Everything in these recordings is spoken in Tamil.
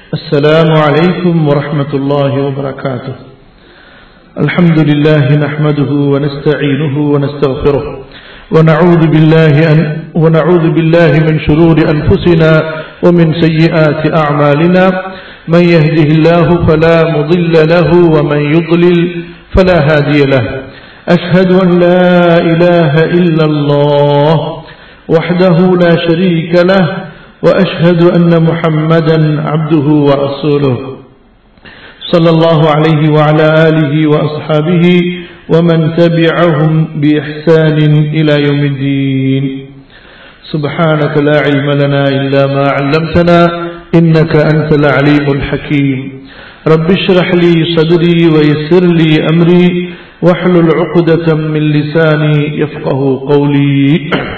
السلام عليكم ورحمة الله وبركاته الحمد لله نحمده ونستعينه ونستغفره ونعوذ بالله أن ونعوذ بالله من شرور أنفسنا ومن سيئات أعمالنا من يهده الله فلا مضل له ومن يضلل فلا هادي له أشهد أن لا إله إلا الله وحده لا شريك له وأشهد أن محمدا عبده ورسوله صلى الله عليه وعلى آله وأصحابه ومن تبعهم بإحسان إلى يوم الدين سبحانك لا علم لنا إلا ما علمتنا إنك أنت العليم الحكيم رب اشرح لي صدري ويسر لي أمري واحلل عقدة من لساني يفقه قولي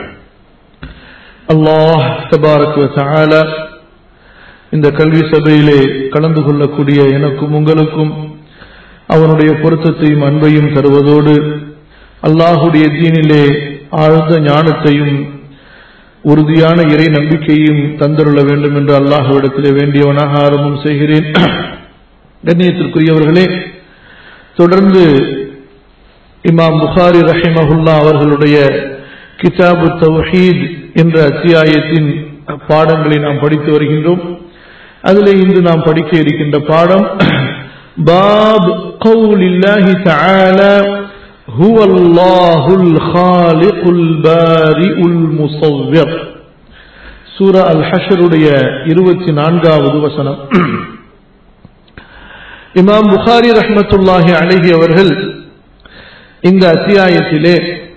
அல்லாஹ் தபாரக் வதஆலா இந்த கல்வி சபையிலே கலந்து கொள்ளக்கூடிய எனக்கும் உங்களுக்கும் அவனுடைய பொருத்தத்தையும் அன்பையும் தருவதோடு அல்லாஹுடைய தீனிலே ஆழ்ந்த ஞானத்தையும் உறுதியான இறை நம்பிக்கையும் தந்தருள வேண்டும் என்று அல்லாஹுவிடத்திலே வேண்டியவனாக ஆரம்பம் செய்கிறேன் கண்ணியத்திற்குரியவர்களே தொடர்ந்து இமாம் புகாரி ரஹிமஹுல்லா அவர்களுடைய கிதாபு தௌஹீத் என்ற அத்தியாயத்தின் பாடங்களை நாம் படித்து வருகின்றோம் அதிலே இன்று நாம் படிக்க இருக்கின்ற பாடம் பாப் கௌலில்லாஹி தஆலா هو الله الخالق البارئ المصور சூரா அல் ஹஷருடைய இருபத்தி நான்காவது வசனம் இமாம் புகாரி ரஹ்மத்துல்லாஹி அழகி அவர்கள் இந்த அத்தியாயத்திலே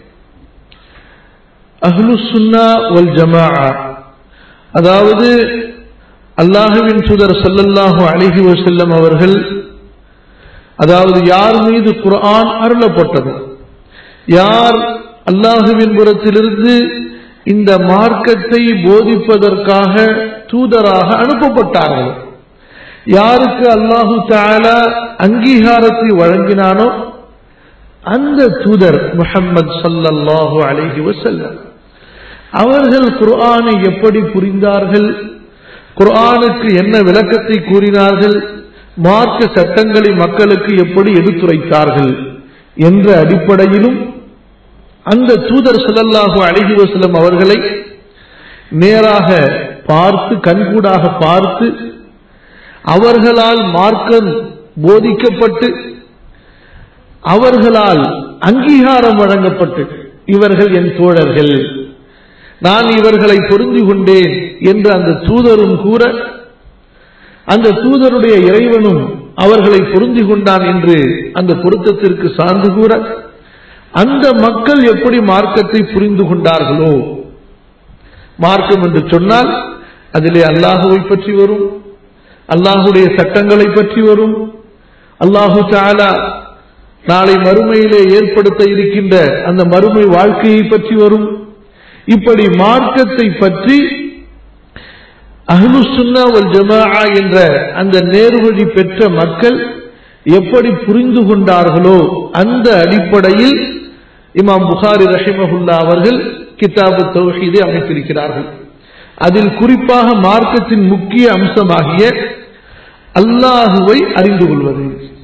அஹ்லு சுன்னா வல் ஜமா அதாவது அல்லாஹுவின் சுதர் சல்லல்லாஹு அழகி வசல்லம் அவர்கள் அதாவது யார் மீது குர்ஆன் அருளப்பட்டது யார் அல்லாஹுவின் புறத்திலிருந்து இந்த மார்க்கத்தை போதிப்பதற்காக தூதராக அனுப்பப்பட்டார்கள் யாருக்கு அல்லாஹு தாலா அங்கீகாரத்தை வழங்கினானோ அந்த தூதர் முஹம்மது சல்லல்லாஹு அலைஹி வசல்லம் அவர்கள் குர்ஆனை எப்படி புரிந்தார்கள் குர்ஆனுக்கு என்ன விளக்கத்தை கூறினார்கள் மார்க்க சட்டங்களை மக்களுக்கு எப்படி எடுத்துரைத்தார்கள் என்ற அடிப்படையிலும் அந்த தூதர் சல்லல்லாஹு அழகி வசலம் அவர்களை நேராக பார்த்து கண்கூடாக பார்த்து அவர்களால் மார்க்கம் போதிக்கப்பட்டு அவர்களால் அங்கீகாரம் வழங்கப்பட்டு இவர்கள் என் தோழர்கள் நான் இவர்களை பொருந்தி கொண்டேன் என்று அந்த தூதரும் கூற அந்த தூதருடைய இறைவனும் அவர்களை பொருந்தி கொண்டான் என்று அந்த பொருத்தத்திற்கு சார்ந்து கூற அந்த மக்கள் எப்படி மார்க்கத்தை புரிந்து கொண்டார்களோ மார்க்கம் என்று சொன்னால் அதிலே அல்லாஹுவை பற்றி வரும் அல்லாஹுடைய சட்டங்களை பற்றி வரும் அல்லாஹு தாலா நாளை மறுமையிலே ஏற்படுத்த இருக்கின்ற அந்த மறுமை வாழ்க்கையை பற்றி வரும் இப்படி மார்க்கத்தை பற்றி அஹ்லு சுன்னா வல் ஜமா என்ற அந்த நேர்வழி பெற்ற மக்கள் எப்படி புரிந்து கொண்டார்களோ அந்த அடிப்படையில் இமாம் புகாரி ரஹிமஹுல்லா அவர்கள் கிதாபு தௌஹீதை அமைத்திருக்கிறார்கள் அதில் குறிப்பாக மார்க்கத்தின் முக்கிய அம்சமாகிய அல்லாஹுவை அறிந்து கொள்வது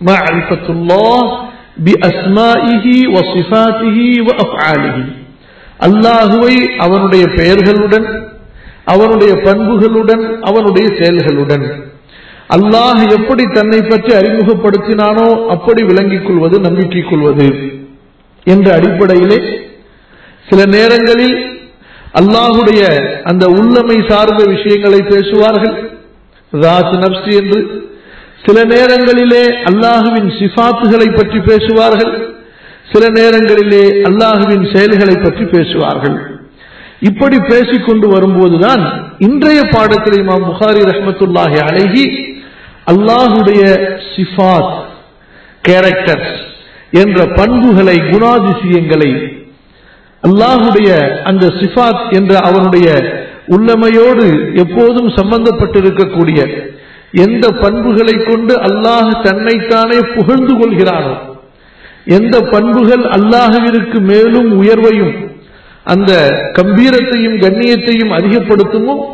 அல்லாஹுவை அவனுடைய பெயர்களுடன் அவனுடைய பண்புகளுடன் அவனுடைய செயல்களுடன் அல்லாஹ் எப்படி தன்னை பற்றி அறிமுகப்படுத்தினானோ அப்படி விளங்கிக் கொள்வது நம்பிக்கை கொள்வது என்ற அடிப்படையிலே சில நேரங்களில் அல்லாஹுடைய அந்த உள்ளமை சார்ந்த விஷயங்களை பேசுவார்கள் ராஸ் நப்சி என்று சில நேரங்களிலே அல்லாஹுவின் சிஃபாத்துகளை பற்றி பேசுவார்கள் சில நேரங்களிலே அல்லாஹுவின் செயல்களை பற்றி பேசுவார்கள் இப்படி பேசிக்கொண்டு வரும்போதுதான் இன்றைய பாடத்தில் இமாம் புகாரி ரஹமத்துல்லாஹி அழகி அல்லாஹுடைய சிஃபாத் கேரக்டர்ஸ் என்ற பண்புகளை குணாதிசயங்களை அல்லாஹுடைய அந்த சிஃபாத் என்ற அவனுடைய உள்ளமையோடு எப்போதும் சம்பந்தப்பட்டிருக்கக்கூடிய எந்த பண்புகளை கொண்டு அல்லாஹ் தன்னைத்தானே புகழ்ந்து கொள்கிறானோ எந்த பண்புகள் அல்லாஹுவிற்கு மேலும் உயர்வையும் அந்த கம்பீரத்தையும் கண்ணியத்தையும் அதிகப்படுத்துமோ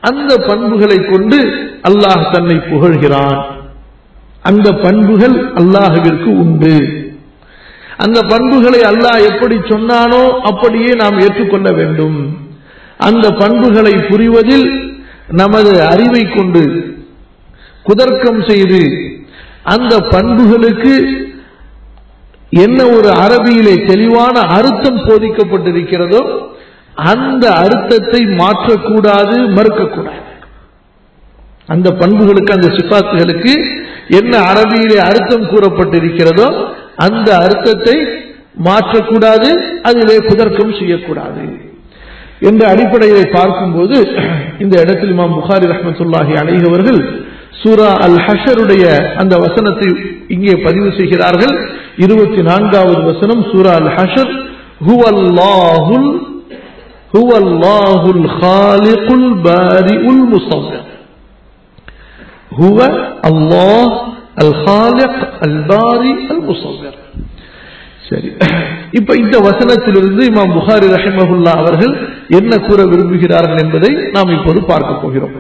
அந்த பண்புகளை கொண்டு அல்லாஹ் தன்னை புகழ்கிறான் அந்த பண்புகள் அல்லாஹுவிற்கு உண்டு அந்த பண்புகளை அல்லாஹ் எப்படி சொன்னானோ அப்படியே நாம் ஏற்றுக்கொள்ள வேண்டும் அந்த பண்புகளை புரிவதில் நமது அறிவை கொண்டு குதர்க்கம் செய்து அந்த பண்புகளுக்கு என்ன ஒரு அரபியிலே தெளிவான அர்த்தம் போதிக்கப்பட்டிருக்கிறதோ அந்த அர்த்தத்தை மாற்றக்கூடாது மறுக்கக்கூடாது அந்த பண்புகளுக்கு அந்த சிபாத்துகளுக்கு என்ன அரபியிலே அர்த்தம் கூறப்பட்டிருக்கிறதோ அந்த அர்த்தத்தை மாற்றக்கூடாது அதிலே குதர்க்கம் செய்யக்கூடாது என்ற அடிப்படையை பார்க்கும்போது இந்த இடத்தில் இமாம் புகாரி ரஹமத்துல்லாஹி அலைகவர்கள் சூரா அல் ஹஷருடைய அந்த வசனத்தை இங்கே பதிவு செய்கிறார்கள் இருபத்தி நான்காவது வசனம் சூரா அல் ஹஷர் ஹுவல்லாஹுல் ஹுவல்லாஹுல் ஹாலிகுல் பாரிஉல் முஸவ்விர் هو الله الخالق الباري المصور சரி இப்ப இந்த வசனத்திலிருந்து இமாம் புகாரி ரஹிமஹுல்லா அவர்கள் என்ன கூற விரும்புகிறார்கள் என்பதை நாம் இப்போது பார்க்க போகிறோம்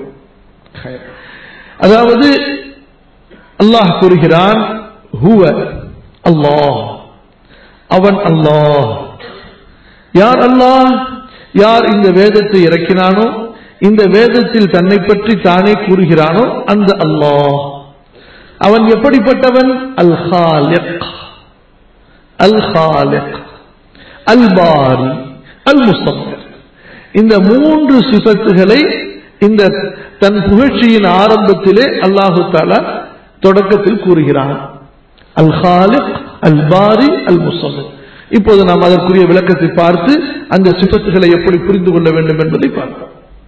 அதாவது அல்லாஹ் கூறுகிறான் ஹுவ அல்லாஹ் அவன் அல்லாஹ் யார் அல்லாஹ் யார் இந்த வேதத்தை இறக்கினானோ இந்த வேதத்தில் தன்னை பற்றி தானே கூறுகிறானோ அந்த அல்லாஹ் அவன் எப்படிப்பட்டவன் அல் ஹாலிக் அல் ஹாலிக் அல் பாரி அல் முஸ்தபர் இந்த மூன்று சிபத்துகளை இந்த தன் புகழ்ச்சியின் ஆரம்பத்திலே அல்லாஹு தாலா தொடக்கத்தில் கூறுகிறான் அல் ஹாலிக் அல் பாரி அல் முஸ்தபர் இப்போது நாம் அதற்குரிய விளக்கத்தை பார்த்து அந்த சிபத்துகளை எப்படி புரிந்து கொள்ள வேண்டும் என்பதை பார்ப்போம்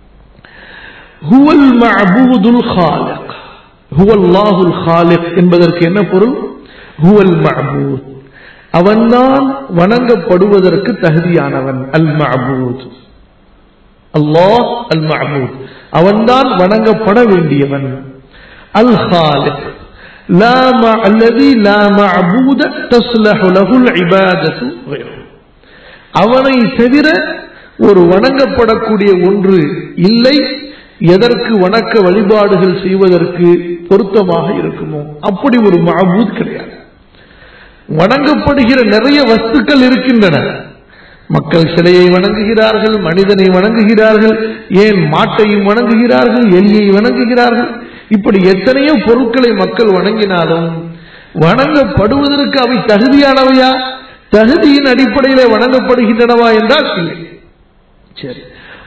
ஹுவல் மஅபூதுல் ஹாலிக் ஹுவல்லாஹுல் ஹாலிக் என்பதற்கு என்ன பொருள் ஹுவல் மஅபூத் அவன்தான் வணங்கப்படுவதற்கு தகுதியானவன் அல் மஅபூத் அல்லாஹ் அல் மஅபூத் அவன்தான் வணங்கப்பட வேண்டியவன் அல் ஹாலிக் لا مع الذي لا معبود تصلح له العبادة غيره அவனை தவிர ஒரு வணங்கப்படக்கூடிய ஒன்று இல்லை எதற்கு வணக்க வழிபாடுகள் செய்வதற்கு பொருத்தமாக இருக்குமோ அப்படி ஒரு மாபூத் கிடையாது வணங்கப்படுகிற நிறைய வஸ்துக்கள் இருக்கின்றன மக்கள் சிலையை வணங்குகிறார்கள் மனிதனை வணங்குகிறார்கள் ஏன் மாட்டையும் வணங்குகிறார்கள் எலியை வணங்குகிறார்கள் இப்படி எத்தனையோ பொருட்களை மக்கள் வணங்கினாலும் வணங்கப்படுவதற்கு அவை தகுதியானவையா தகுதியின் அடிப்படையில் வணங்கப்படுகின்றனவா என்றால் இல்லை சரி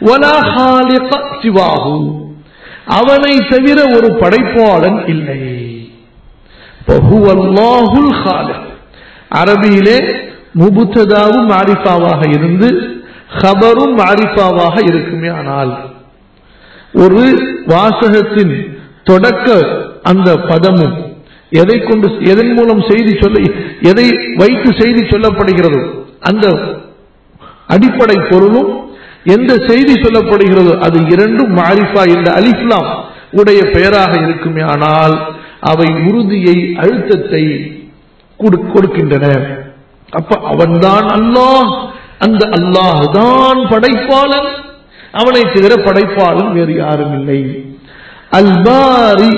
சிவாகு அவனை தவிர ஒரு படைப்பாளன் இல்லை அரபியிலே முபுத்ததாவும் மாரிஃபாவாக இருந்து ஹபரும் மாரிஃபாவாக இருக்குமே ஆனால் ஒரு வாசகத்தின் தொடக்க அந்த பதமும் எதை கொண்டு எதன் மூலம் செய்தி சொல்ல எதை வைத்து செய்தி சொல்லப்படுகிறதோ அந்த அடிப்படை பொருளும் எந்த செய்தி சொல்லப்படுகிறதோ அது இரண்டும் மாரிஃபா என்ற அலிஃப்லாம் உடைய பெயராக இருக்குமே ஆனால் அவை உறுதியை அழுத்தத்தை கொடுக்கின்றன அப்ப அவன்தான் அல்லாஹ் அந்த அல்லாஹ் தான் படைப்பாளன் அவனை தவிர படைப்பாளன் வேறு யாரும் இல்லை அல்பாரி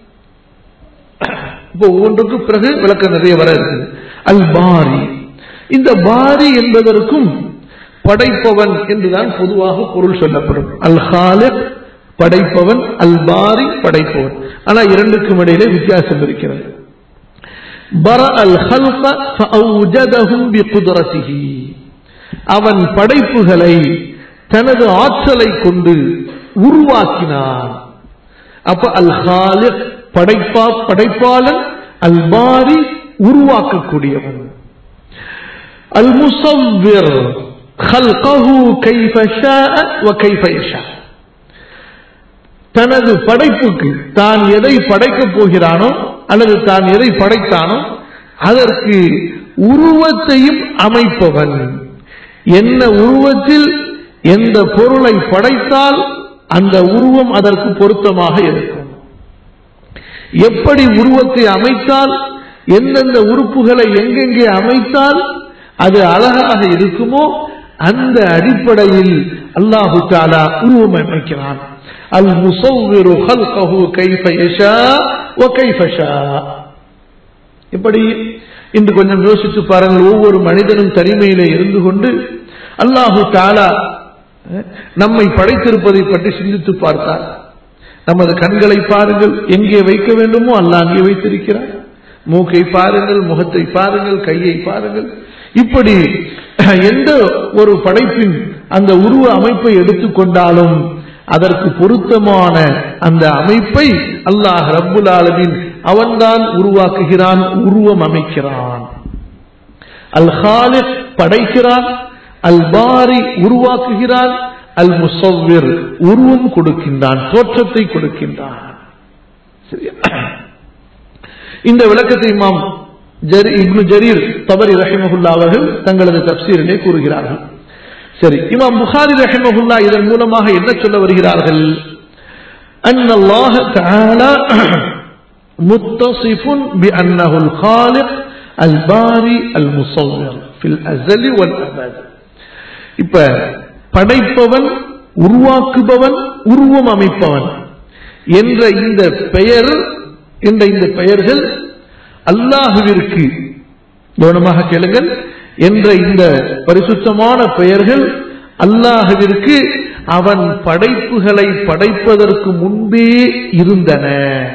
இப்போ ஒவ்வொன்றுக்கு பிறகு விளக்கம் நிறைய வர இருக்குது அல் பாரி இந்த பாரி என்பதற்கும் படைப்பவன் என்றுதான் பொதுவாக பொருள் சொல்லப்படும் அல் ஹாலிக் படைப்பவன் அல் பாரி படைப்பவன் ஆனா இரண்டுக்கும் இடையிலே வித்தியாசம் இருக்கிறது பர அல் அவன் படைப்புகளை தனது ஆற்றலை கொண்டு உருவாக்கினான் அப்ப அல் ஹாலிக் படைப்பா படைப்பாளன் அல் பாரி உருவாக்கக்கூடியவன் அல் முசவ்விர் خلقه كيف شاء وكيف يشاء தனது படைப்புக்கு தான் எதை படைக்கப் போகிறானோ அல்லது தான் எதை படைத்தானோ அதற்கு உருவத்தையும் அமைப்பவன் என்ன உருவத்தில் எந்த பொருளை படைத்தால் அந்த உருவம் அதற்கு பொருத்தமாக இருக்கும் எப்படி உருவத்தை அமைத்தால் எந்தெந்த உறுப்புகளை எங்கெங்கே அமைத்தால் அது அழகாக இருக்குமோ அந்த அடிப்படையில் அல்லாஹு தாலா உருவமைக்கிறான் அல் முசவ்விரு ஹல்கஹு கைஃப யஷா வ கைஃப ஷா இப்படி இன்று கொஞ்சம் யோசித்து பாருங்கள் ஒவ்வொரு மனிதனும் தனிமையிலே இருந்து கொண்டு அல்லாஹு தாலா அஹ், நம்மை படைத்திருப்பதை பற்றி சிந்தித்து பார்த்தார் நமது கண்களை பாருங்கள் எங்கே வைக்க வேண்டுமோ அல்லாஹ் அங்கே வைத்திருக்கிறார் மூக்கை பாருங்கள் முகத்தை பாருங்கள் கையை பாருங்கள் இப்படி அஹ், எந்த ஒரு படைப்பின் அந்த உருவ அமைப்பை எடுத்துக்கொண்டாலும் அதற்கு பொருத்தமான அந்த அமைப்பை அல்லாஹ் ரப்புல் ஆலமீன் அவன்தான் உருவாக்குகிறான் உருவம் அமைக்கிறான் அல் ஹாலிக் படைக்கிறான் அல் பாரி உருவாக்குகிறான் அல் முசவ்விர் உருவம் கொடுக்கின்றான் தோற்றத்தை கொடுக்கின்றான் சரியா இந்த விளக்கத்தை இமாம் ஜரி இப்னு ஜரீர் தபரி ரஹிமஹுல்லா அவர்கள் தங்களது தப்சீரிலே கூறுகிறார்கள் சரி இமாம் புகாரி ரஹிமஹுல்லா இதன் மூலமாக என்ன சொல்ல வருகிறார்கள் أن الله تعالى متصف بأنه الخالق الباري المصور في الأزل والأبد இப்ப படைப்பவன் உருவாக்குபவன் உருவம் அமைப்பவன் என்ற இந்த பெயர் என்ற இந்த பெயர்கள் அல்லாஹுவிற்கு கவனமாக கேளுங்கள் என்ற இந்த பரிசுத்தமான பெயர்கள் அல்லாஹுவிற்கு அவன் படைப்புகளை படைப்பதற்கு முன்பே இருந்தன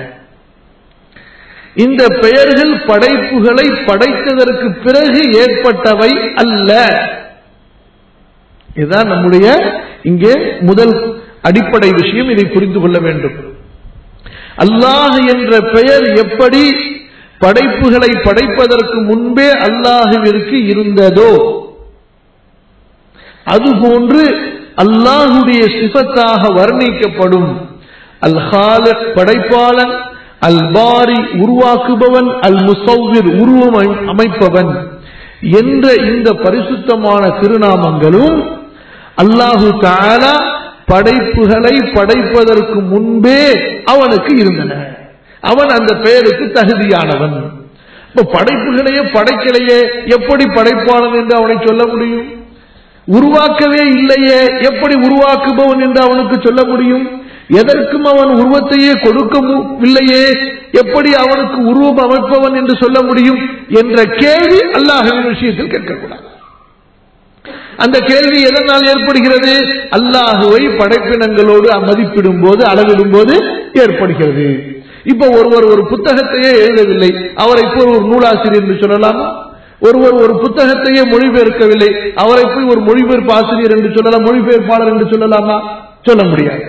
இந்த பெயர்கள் படைப்புகளை படைத்ததற்கு பிறகு ஏற்பட்டவை அல்ல இதுதான் நம்முடைய இங்கே முதல் அடிப்படை விஷயம் இதை புரிந்து கொள்ள வேண்டும் அல்லாஹ் என்ற பெயர் எப்படி படைப்புகளை படைப்பதற்கு முன்பே அல்லாஹுவிற்கு இருந்ததோ அதுபோன்று அல்லாஹுடைய சிபத்தாக வர்ணிக்கப்படும் அல் ஹாலிக் படைப்பாளன் அல் பாரி உருவாக்குபவன் அல் முசவ்விர் உருவம் அமை- அமைப்பவன் என்ற இந்த பரிசுத்தமான திருநாமங்களும் அல்லாஹு தாலா படைப்புகளை படைப்பதற்கு முன்பே அவனுக்கு இருந்தன அவன் அந்த பெயருக்கு தகுதியானவன் இப்ப படைப்புகளையே படைக்கலையே எப்படி படைப்பாளன் என்று அவனை சொல்ல முடியும் உருவாக்கவே இல்லையே எப்படி உருவாக்குபவன் என்று அவனுக்கு சொல்ல முடியும் எதற்கும் அவன் உருவத்தையே கொடுக்கவில்லையே எப்படி அவனுக்கு உருவம் அமைப்பவன் என்று சொல்ல முடியும் என்ற கேள்வி அல்லாஹின் விஷயத்தில் கேட்கக்கூடாது அந்த கேள்வி எதனால் ஏற்படுகிறது அல்லாஹுவை படைப்பினங்களோடு மதிப்பிடும் போது அளவிடும் போது ஏற்படுகிறது இப்ப ஒருவர் ஒரு புத்தகத்தையே எழுதவில்லை அவரை போய் ஒரு நூலாசிரியர் என்று சொல்லலாமா ஒருவர் ஒரு புத்தகத்தையே மொழிபெயர்க்கவில்லை அவரை போய் ஒரு மொழிபெயர்ப்பு ஆசிரியர் என்று சொல்லலாம் மொழிபெயர்ப்பாளர் என்று சொல்லலாமா சொல்ல முடியாது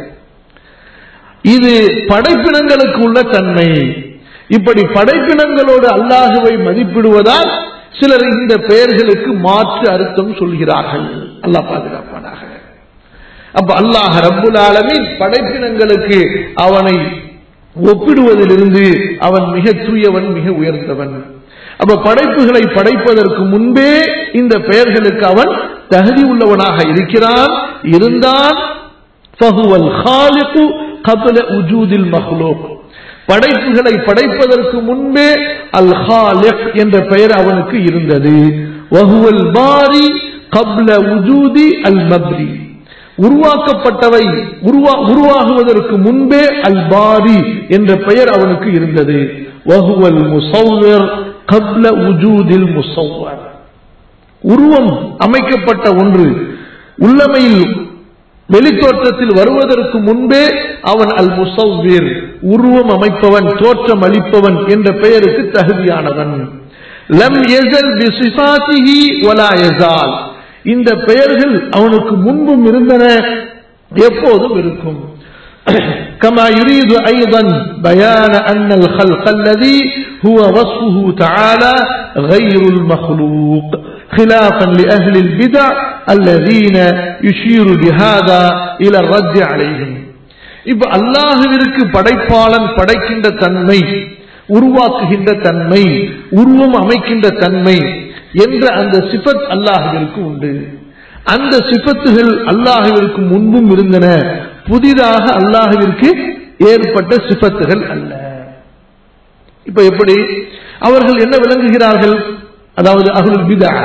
இது படைப்பினங்களுக்கு உள்ள தன்மை இப்படி படைப்பினங்களோடு அல்லாஹுவை மதிப்பிடுவதால் சிலர் இந்த பெயர்களுக்கு மாற்று அர்த்தம் சொல்கிறார்கள் அல்லாஹ் பாதுகாப்பானாக அப்ப அல்லாஹ் ரப்புல் ஆலமீன் படைப்பினங்களுக்கு அவனை ஒப்பிடுவதிலிருந்து அவன் மிக தூயவன் மிக உயர்ந்தவன் அப்ப படைப்புகளை படைப்பதற்கு முன்பே இந்த பெயர்களுக்கு அவன் தகுதி உள்ளவனாக இருக்கிறான் இருந்தான் ஃபஹுவல் ஹாலிகு கபல உஜூதில் மஹ்லூக் படைப்புகளை படைப்பதற்கு முன்பே அல் ஹாலிக் என்ற பெயர் அவனுக்கு இருந்தது வஹுவல் பாரி கப்ல உஜூதி அல் மப்ரி உருவாக்கப்பட்டவை உருவா உருவாகுவதற்கு முன்பே அல் பாரி என்ற பெயர் அவனுக்கு இருந்தது வஹுவல் முசவ்வர் கப்ல உஜூதில் முசவ்வர் உருவம் அமைக்கப்பட்ட ஒன்று உள்ளமையில் வெளித்தோற்றத்தில் வருவதற்கு முன்பே அவன் அல் முசவ்விர் உருவம் அமைப்பவன் தோற்றம் அளிப்பவன் என்ற பெயருக்கு தகுதியானவன் லம் எசல் பிசிபாத்திஹி வலா எசால் இந்த பெயர்கள் அவனுக்கு முன்பும் இருந்தன எப்போதும் இருக்கும் كما يريد أيضا بيان أن الخلق الذي هو وصفه تعالى غير المخلوق خلافا لأهل البدع الذين يشير بهذا إلى الرد عليهم இப்ப அல்லாஹுவிற்கு படைப்பாளன் படைக்கின்ற தன்மை உருவாக்குகின்ற தன்மை உருவம் அமைக்கின்ற தன்மை என்ற அந்த சிபத் அல்லாஹுவிற்கு உண்டு அந்த சிபத்துகள் அல்லாஹுவிற்கு முன்பும் இருந்தன புதிதாக அல்லாஹுவிற்கு ஏற்பட்ட சிபத்துகள் அல்ல இப்ப எப்படி அவர்கள் என்ன விளங்குகிறார்கள் அதாவது அகுல் பிதா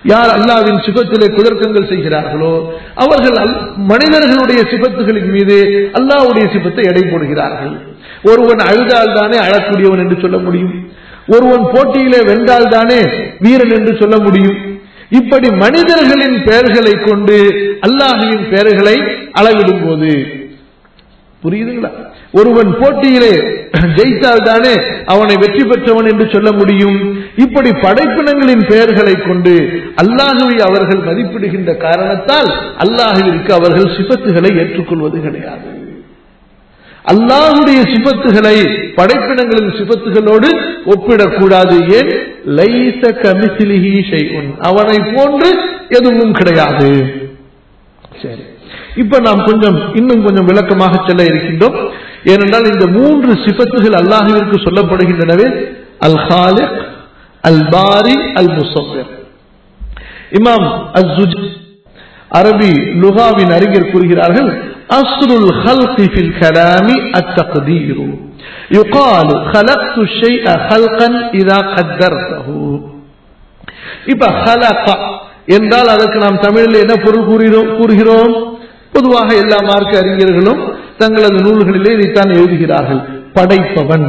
யார் அல்லாவின் சிபத்திலே குதர்க்கங்கள் செய்கிறார்களோ அவர்கள் அல்- மனிதர்களுடைய சிபத்துகளின் மீது அல்லாஹ்வுடைய சிபத்தை எடை போடுகிறார்கள் ஒருவன் அழுதால் தானே அழக்கூடியவன் என்று சொல்ல முடியும் ஒருவன் போட்டியிலே வென்றால் தானே வீரன் என்று சொல்ல முடியும் இப்படி மனிதர்களின் பெயர்களை கொண்டு அல்லாஹின் பெயர்களை அளவிடும் போது புரியுதுங்களா ஒருவன் போட்டியிலே ஜெயித்தால் தானே அவனை வெற்றி பெற்றவன் என்று சொல்ல முடியும் இப்படி படைப்பினங்களின் பெயர்களை கொண்டு அல்லாஹுவை அவர்கள் மதிப்பிடுகின்ற காரணத்தால் அல்லாஹுவிற்கு அவர்கள் சிபத்துகளை ஏற்றுக்கொள்வது கிடையாது அல்லாஹுடைய சிபத்துகளை படைப்பினங்களின் சிபத்துகளோடு ஒப்பிடக்கூடாது ஏன் லைச கமிசிலிஹி ஷைஉன் அவனை போன்று எதுவும் கிடையாது சரி இப்ப நாம் கொஞ்சம் இன்னும் கொஞ்சம் விளக்கமாக செல்ல இருக்கின்றோம் ஏனென்றால் இந்த மூன்று சிபத்துகள் அல்லாஹுவிற்கு சொல்லப்படுகின்றனவே அல் ஹாலிக் அல் பாரி அல் முசவ்விர் இமாம் அஸ்ஸுஜ் அரபி லுகாவின் அறிஞர் கூறுகிறார்கள் அஸ்ருல் ஹல்கி ஃபில் கலாமி அத்தக்தீர் يقال خلقت الشيء خلقا إذا قدرته இப்ப خلق என்றால் அதற்கு நாம் தமிழில் என்ன பொருள் கூறுகிறோம் கூறுகிறோம் பொதுவாக எல்லா மார்க்க அறிஞர்களும் தங்களது நூல்களிலே இதைத்தான் எழுதுகிறார்கள் படைப்பவன்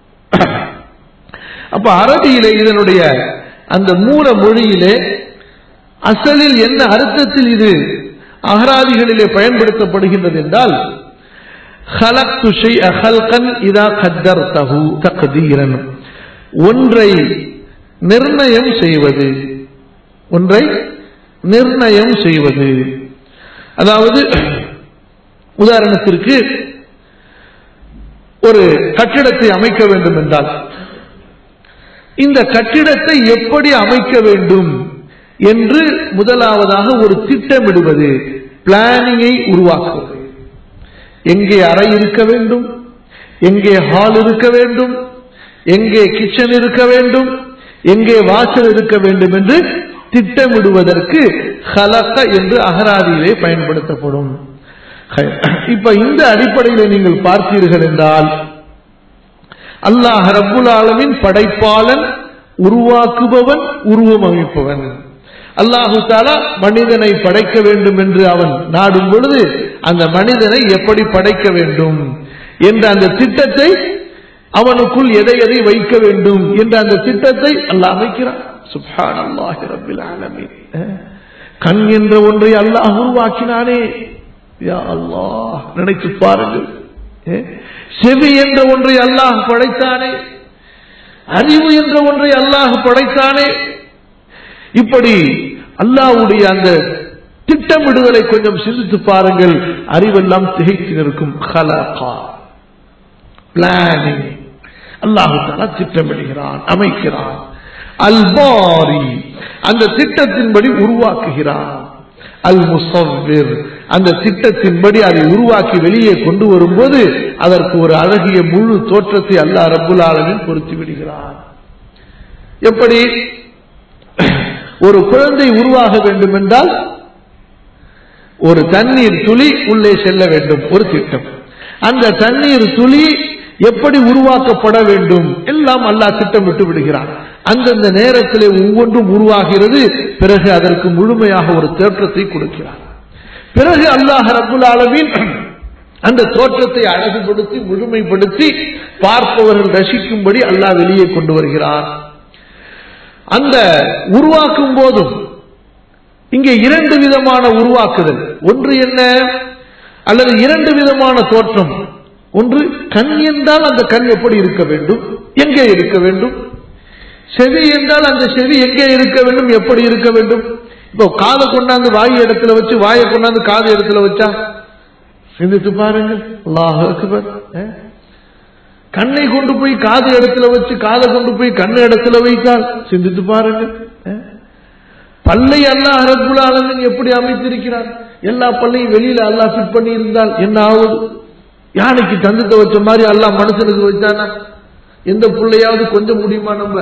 அப்ப அரபியிலே இதனுடைய அந்த மூல மொழியிலே அசலில் என்ன அர்த்தத்தில் இது அகராதிகளிலே பயன்படுத்தப்படுகின்றது என்றால் خلقت شيء خلقا اذا قدرته تقديرا ஒன்றை நிர்ணயம் செய்வது ஒன்றை நிர்ணயம் செய்வது அதாவது உதாரணத்திற்கு ஒரு கட்டிடத்தை அமைக்க வேண்டும் என்றால் இந்த கட்டிடத்தை எப்படி அமைக்க வேண்டும் என்று முதலாவதாக ஒரு திட்டமிடுவது பிளானிங்கை உருவாக்குவது எங்கே அறை இருக்க வேண்டும் எங்கே ஹால் இருக்க வேண்டும் எங்கே கிச்சன் இருக்க வேண்டும் எங்கே வாசல் இருக்க வேண்டும் என்று திட்டமிடுவதற்கு ஹலக்க என்று அகராதியிலே பயன்படுத்தப்படும் இப்ப இந்த அடிப்படையில் நீங்கள் பார்த்தீர்கள் என்றால் அல்லாஹ் ரப்புல் ஆலமின் படைப்பாளன் உருவாக்குபவன் உருவம் அமைப்பவன் அல்லாஹு தாலா மனிதனை படைக்க வேண்டும் என்று அவன் நாடும் பொழுது அந்த மனிதனை எப்படி படைக்க வேண்டும் என்ற அந்த திட்டத்தை அவனுக்குள் எதை எதை வைக்க வேண்டும் என்ற அந்த திட்டத்தை அல்லாஹ் அமைக்கிறான் சுப்ஹான் அல்லாஹி ரப்பில் ஆலமீன் கண் என்ற ஒன்றை அல்லாஹ் உருவாக்கினானே யா அல்லாஹ் நினைத்து பாருங்கள் ஏ? செவி என்ற ஒன்றை அல்லாஹ் படைத்தானே அறிவு என்ற ஒன்றை அல்லாஹ் படைத்தானே இப்படி அல்லாஹ்வுடைய அந்த திட்டமிடுதலை கொஞ்சம் சிந்தித்து பாருங்கள் அறிவெல்லாம் திகைத்து நிற்கும் ஹலகா பிளானிங் அல்லாஹு தாலா திட்டமிடுகிறான் அமைக்கிறான் அல்பாரி அந்த திட்டத்தின்படி உருவாக்குகிறான் அல் முசவ்விர் அந்த திட்டத்தின்படி அதை உருவாக்கி வெளியே கொண்டு வரும்போது அதற்கு ஒரு அழகிய முழு தோற்றத்தை அல்லாஹ் ரப்புல் ஆலமின் பொருத்தி விடுகிறான் எப்படி ஒரு குழந்தை உருவாக வேண்டும் என்றால் ஒரு தண்ணீர் துளி உள்ளே செல்ல வேண்டும் ஒரு திட்டம் அந்த தண்ணீர் துளி எப்படி உருவாக்கப்பட வேண்டும் எல்லாம் அல்லாஹ் திட்டமிட்டு விடுகிறான் அந்தந்த நேரத்திலே ஒவ்வொன்றும் உருவாகிறது பிறகு அதற்கு முழுமையாக ஒரு தோற்றத்தை கொடுக்கிறான் பிறகு அல்லாஹ் ரபுல் ஆலமீன் அந்த தோற்றத்தை அழகுபடுத்தி முழுமைப்படுத்தி பார்ப்பவர்கள் ரசிக்கும்படி அல்லாஹ் வெளியே கொண்டு வருகிறான் அந்த உருவாக்கும் போதும் இங்கே இரண்டு விதமான உருவாக்குதல் ஒன்று என்ன அல்லது இரண்டு விதமான தோற்றம் ஒன்று கண் என்றால் அந்த கண் எப்படி இருக்க வேண்டும் எங்கே இருக்க வேண்டும் செவி என்றால் அந்த செவி எங்கே இருக்க வேண்டும் எப்படி இருக்க வேண்டும் இப்போ காதை கொண்டாந்து வாய் இடத்துல வச்சு வாயை கொண்டாந்து காது இடத்துல வச்சா சிந்தித்து பாருங்கள் அல்லாஹ் அக்பர் அஹ். கண்ணை கொண்டு போய் காது இடத்துல வச்சு காதை கொண்டு போய் கண்ணு இடத்துல வைத்தால் சிந்தித்து பாருங்கள் அஹ். பல்லை அல்லாஹ் ரப்புல் ஆலமீன் எப்படி அமைத்திருக்கிறார் எல்லா பல்லையும் வெளியில அல்லாஹ் ஃபிட் பண்ணி இருந்தால் என்ன ஆகுது யானைக்கு தந்தத்தை வச்ச மாதிரி அல்லாஹ் மனுஷனுக்கு வச்சானா எந்த பிள்ளையாவது கொஞ்சம் முடியுமா நம்ம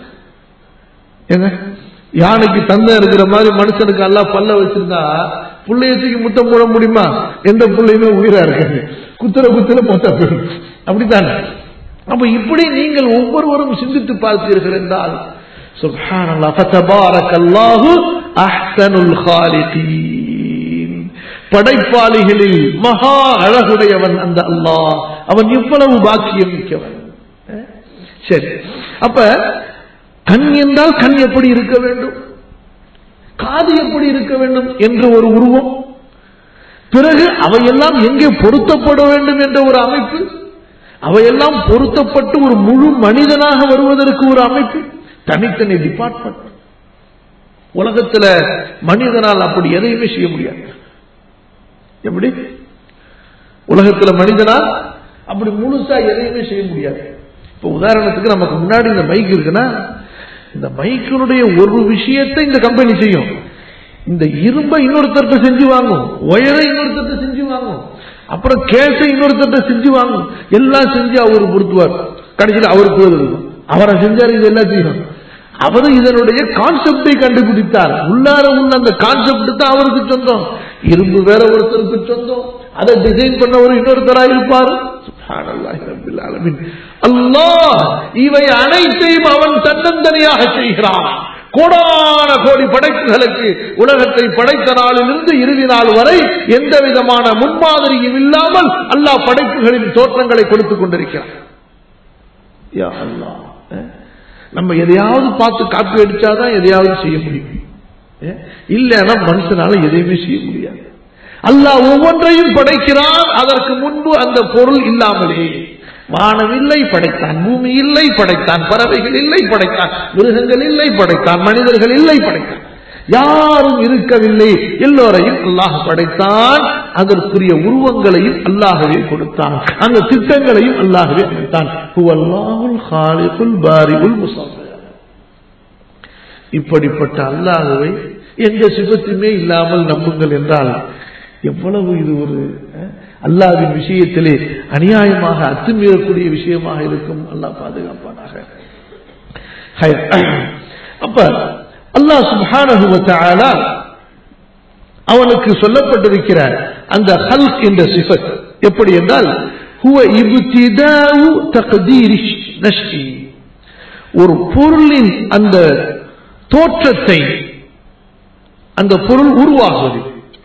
ஏங்க யானைக்கு தந்தம் இருக்கிற மாதிரி மனுஷனுக்கு அல்லாஹ் பல்ல வச்சிருந்தா புள்ளைய தூக்கி முத்தம் போட முடியுமா எந்த புள்ளையுமே உயிரா இருக்காது குத்துற குத்துல மொத்த போயிடும் அப்படித்தானே அப்ப இப்படி நீங்கள் ஒவ்வொருவரும் சிந்தித்து பார்த்தீர்கள் என்றால் சுப்ஹானல்லாஹ் ஃபதபாரக்கல்லாஹு அஹ்ஸனுல் காலிகீன் படைப்பாளிகளில் மகா அழகுடையவன் அந்த அல்லாஹ் அவன் எவ்வளவு பாக்கியம் மிக்கவன் அஹ்? சரி அப்ப கண் என்றால் கண் எப்படி இருக்க வேண்டும் காது எப்படி இருக்க வேண்டும் என்ற ஒரு உருவம் பிறகு அவையெல்லாம் எங்கே பொருத்தப்பட வேண்டும் என்ற ஒரு அமைப்பு அவையெல்லாம் பொருத்தப்பட்டு ஒரு முழு மனிதனாக வருவதற்கு ஒரு அமைப்பு தனித்தனி டிபார்ட்மெண்ட் உலகத்துல மனிதனால் அப்படி எதையுமே செய்ய முடியாது எப்படி உலகத்துல மனிதனால் அப்படி முழுசா எதையுமே செய்ய முடியாது இப்ப உதாரணத்துக்கு நமக்கு முன்னாடி இந்த மைக் இருக்குன்னா இந்த மைக்கினுடைய ஒரு விஷயத்தை இந்த கம்பெனி செய்யும் இந்த இரும்பை இன்னொருத்தர்கிட்ட செஞ்சு வாங்கும் ஒயரை இன்னொருத்தர்கிட்ட செஞ்சு வாங்கும் அப்புறம் கேஸை இன்னொருத்தர்கிட்ட செஞ்சு வாங்கும் எல்லாம் செஞ்சு அவர் பொருத்துவார் கடைசியில் அவருக்கு பேர் இருக்கும் அவரை செஞ்சார் இது எல்லாம் செய்யணும் அவரு இதனுடைய கான்செப்டை கண்டுபிடித்தார் உள்ளார உள்ள அந்த கான்செப்ட் தான் அவருக்கு சொந்தம் இரும்பு வேற ஒருத்தருக்கு சொந்தம் அதை டிசைன் பண்ணவர் இன்னொருத்தரா இருப்பார் சுப்ஹானல்லாஹி ரப்பில் ஆலமீன். அல்லாஹ் இவை அனைத்தையும் அவன் தன்னந்தனியாக செய்கிறான் கோடான கோடி படைப்புகளுக்கு உலகத்தை படைத்த நாளிலிருந்து இறுதி நாள் வரை எந்த விதமான முன்மாதிரியும் இல்லாமல் அல்லாஹ் படைப்புகளின் தோற்றங்களை கொடுத்துக் கொண்டிருக்கிறான் யா அல்லாஹ் அஹ்? நம்ம எதையாவது பார்த்து காப்பி அடிச்சாதான் எதையாவது செய்ய முடியும் அஹ்? இல்லைன்னா மனுஷனால எதையுமே செய்ய முடியாது அல்லாஹ் ஒவ்வொன்றையும் படைக்கிறான் அதற்கு முன்பு அந்த பொருள் இல்லாமலே வானம் இல்லை படைத்தான் பூமி இல்லை படைத்தான் பறவைகள் இல்லை படைத்தான் மிருகங்கள் இல்லை படைத்தான் மனிதர்கள் இல்லை படைத்தான் யாரும் இருக்கவில்லை எல்லோரையும் அல்லாஹ் படைத்தான் அதற்குரிய உருவங்களையும் அல்லாஹவே கொடுத்தான் அந்த திட்டங்களையும் அல்லாஹவே அமைத்தான் ஹுவல்லாஹுல் ஹாலிகுல் பாரிகுல் முஸவ்விர் இப்படிப்பட்ட அல்லாஹுவை எந்த சிபத்துமே இல்லாமல் நம்புங்கள் என்றால் எவ்வளவு இது ஒரு அஹ், அல்லாஹ்வின் விஷயத்திலே அநியாயமாக அத்துமீறக்கூடிய விஷயமாக இருக்கும் அல்லாஹ் பாதுகாப்பானாக ஹைர். அப்ப அல்லாஹ் சுப்ஹானஹு வ தஆலா அவனுக்கு சொல்லப்பட்டிருக்கிற அந்த ஹல்க் என்ற சிஃபத் எப்படி என்றால் ஹுவ இப்திதாஉ தக்தீரி நஷ்டி ஒரு பொருளின் அந்த தோற்றத்தை அந்த பொருள் உருவாகுவது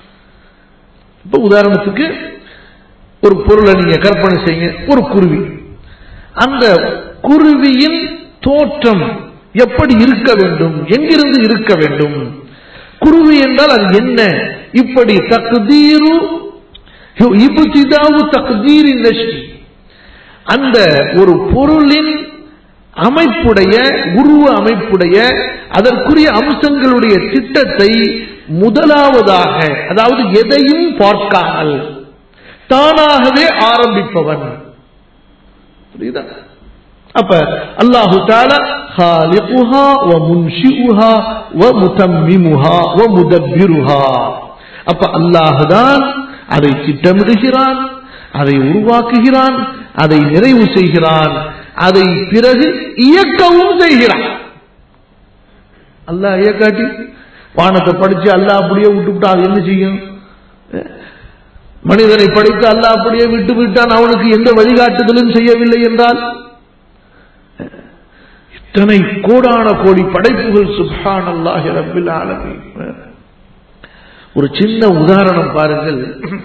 இப்ப உதாரணத்துக்கு ஒரு பொருளை நீங்க கற்பனை செய்யுங்க ஒரு குருவி அந்த குருவியின் தோற்றம் எப்படி இருக்க வேண்டும் எங்கிருந்து இருக்க வேண்டும் குருவி என்றால் அது என்ன இப்படி தக்தீரு இபுதிதாவு தக்தீரின் நஷ்டி அந்த ஒரு பொருளின் அமைப்புடைய உருவ அமைப்புடைய அதற்குரிய அம்சங்களுடைய திட்டத்தை முதலாவதாக அதாவது எதையும் பார்க்காமல் தானாகவே ஆரம்பிப்பவன் புரியுதா அப்ப அல்லாஹு தாலா خالقها ومنشئها ومتممها ومدبرها அப்ப அல்லாஹ் தான் அதை திட்டமிடுகிறான் அதை உருவாக்குகிறான் அதை நிறைவு செய்கிறான் அதை பிறகு இயக்கவும் செய்கிறான் அல்லாஹ் இயக்காட்டி வானத்தை படிச்சு அல்லாஹ் அப்படியே விட்டுவிட்டா அது என்ன செய்யும் மனிதனை படித்து அல்லாஹ் அப்படியே விட்டு விட்டான் அவனுக்கு எந்த வழிகாட்டுதலும் செய்யவில்லை என்றால் இத்தனை கோடான கோடி படைப்புகள் சுப்ஹான் அல்லாஹி ரப்பில் ஆலமீன் ஒரு சின்ன உதாரணம் பாருங்கள்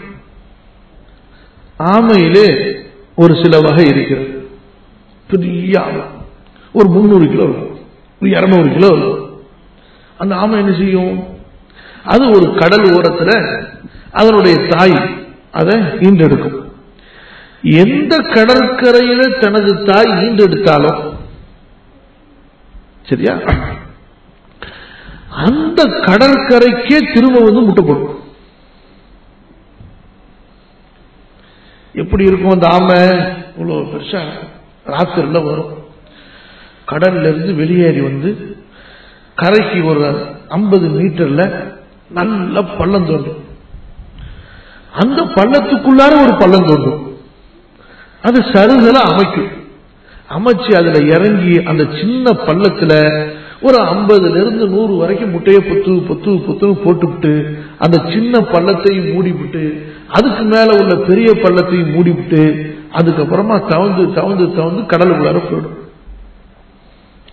ஆமையிலே ஒரு சில வகை இருக்கிறது பெரிய ஆமை ஒரு முந்நூறு கிலோ இருக்கும் ஒரு இருநூறு கிலோ இருக்கும் அந்த ஆமை என்ன செய்யும் அது ஒரு கடல் ஓரத்துல அதனுடைய தாய் அதை ஈண்டெடுக்கும் எந்த கடற்கரையில தனது தாய் ஈண்டெடுத்தாலும் சரியா அந்த கடற்கரைக்கே திரும்ப வந்து முட்டை போடும் எப்படி இருக்கும் அந்த ஆமை இவ்வளவு பெருசா ராத்திரில வரும் கடல்ல இருந்து வெளியேறி வந்து கரைக்கு ஒரு ஐம்பது மீட்டர்ல நல்ல பள்ளம் தோன்றும் அந்த பள்ளத்துக்குள்ளார ஒரு பள்ளம் தோன்றும் அது சருகல அமைக்கும் அமைச்சு அதுல இறங்கி அந்த சின்ன பள்ளத்துல ஒரு ஐம்பதுல இருந்து நூறு வரைக்கும் முட்டையை பொத்து பொத்து பொத்துன்னு போட்டுவிட்டு அந்த சின்ன பள்ளத்தையும் மூடிவிட்டு அதுக்கு மேல உள்ள பெரிய பள்ளத்தையும் மூடிவிட்டு அதுக்கப்புறமா தவந்து தவந்து தவந்து கடலுக்குள்ளார போயிடும்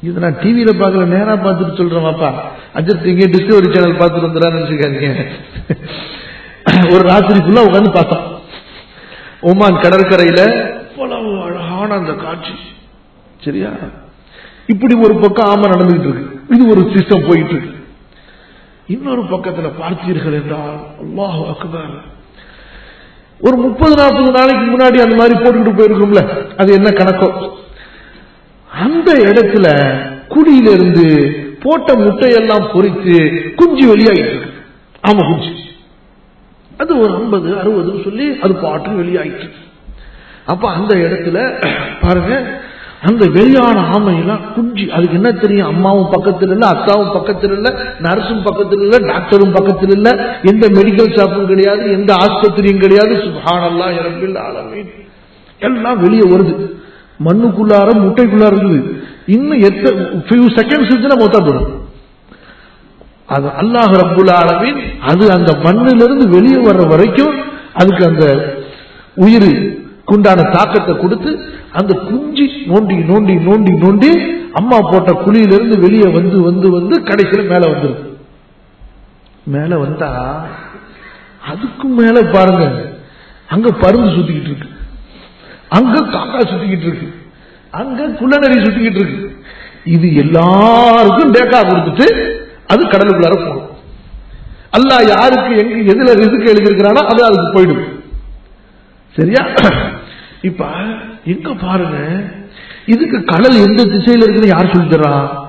இது நான் டிவியில பார்க்கல நேரா பார்த்துட்டு சொல்றேன் பாப்பா அஜித் இங்கே டிஸ்கவரி சேனல் பார்த்துட்டு வந்துடான்னு நினைச்சுக்காதீங்க ஒரு ராத்திரி ஃபுல்லா உட்காந்து பார்த்தோம் ஓமான் கடற்கரையில அவ்வளவு அழகான அந்த காட்சி சரியா இப்படி ஒரு பக்கம் ஆமா நடந்துகிட்டு இருக்கு இது ஒரு சிஸ்டம் போயிட்டு இருக்கு இன்னொரு பக்கத்துல பார்த்தீர்கள் என்றால் அல்லாஹ் அக்பர் ஒரு முப்பது நாற்பது நாளைக்கு முன்னாடி அந்த மாதிரி போட்டுக்கிட்டு போயிருக்கும்ல அது என்ன கணக்கோ அந்த இடத்துல குடியிலிருந்து போட்ட முட்டையெல்லாம் பொறித்து குஞ்சு வெளியாகிட்டு இருக்கு ஆமா குஞ்சு அது ஒரு ஐம்பது அறுபதுன்னு சொல்லி அது பாட்டு வெளியாயிட்டு அப்ப அந்த இடத்துல பாருங்க அந்த வெளியான ஆமையெல்லாம் குஞ்சு அதுக்கு என்ன தெரியும் அம்மாவும் பக்கத்தில் இல்ல அத்தாவும் பக்கத்தில் இல்ல நர்ஸும் பக்கத்தில் இல்ல டாக்டரும் பக்கத்தில் இல்ல எந்த மெடிக்கல் ஷாப்பும் கிடையாது எந்த ஆஸ்பத்திரியும் கிடையாது சுபானல்லா இரம்பில் ஆலமீன் எல்லாம் வெளியே வருது மண்ணுக்குள்ளார முட்டைக்குள்ளார இருக்குது இன்னும் எத்தனை ஃபியூ செகண்ட்ஸ் இருந்துச்சுன்னா மொத்தா போடும் அது அல்லாஹ் ரப்புல் ஆலமீன் அது அந்த மண்ணிலிருந்து வெளியே வர்ற வரைக்கும் அதுக்கு அந்த உயிர் குண்டான தாக்கத்தை கொடுத்து அந்த குஞ்சு நோண்டி நோண்டி நோண்டி நோண்டி அம்மா போட்ட குழியிலிருந்து வெளியே வந்து வந்து வந்து கடைசியில் மேல வந்துருக்கு மேல வந்தா அதுக்கும் மேல பாருங்க அங்க பருந்து சுத்திக்கிட்டு இருக்கு அங்க காக்கா சுத்திக்கிட்டு இருக்கு அங்க குள்ளநரி சுத்திக்கிட்டு இருக்கு இது எல்லாருக்கும் டேட்டா கொடுத்துட்டு அது கடலுக்குள்ளார போகும் அல்லாஹ் யாருக்கு எங்க எதுல ரிசுக்கு எழுதியிருக்கிறானோ அது அதுக்கு போயிடும் சரியா இப்ப எங்க பாருங்க இதுக்கு கடல் எந்த திசையில இருக்குன்னு யார் சொல்லி தர்றா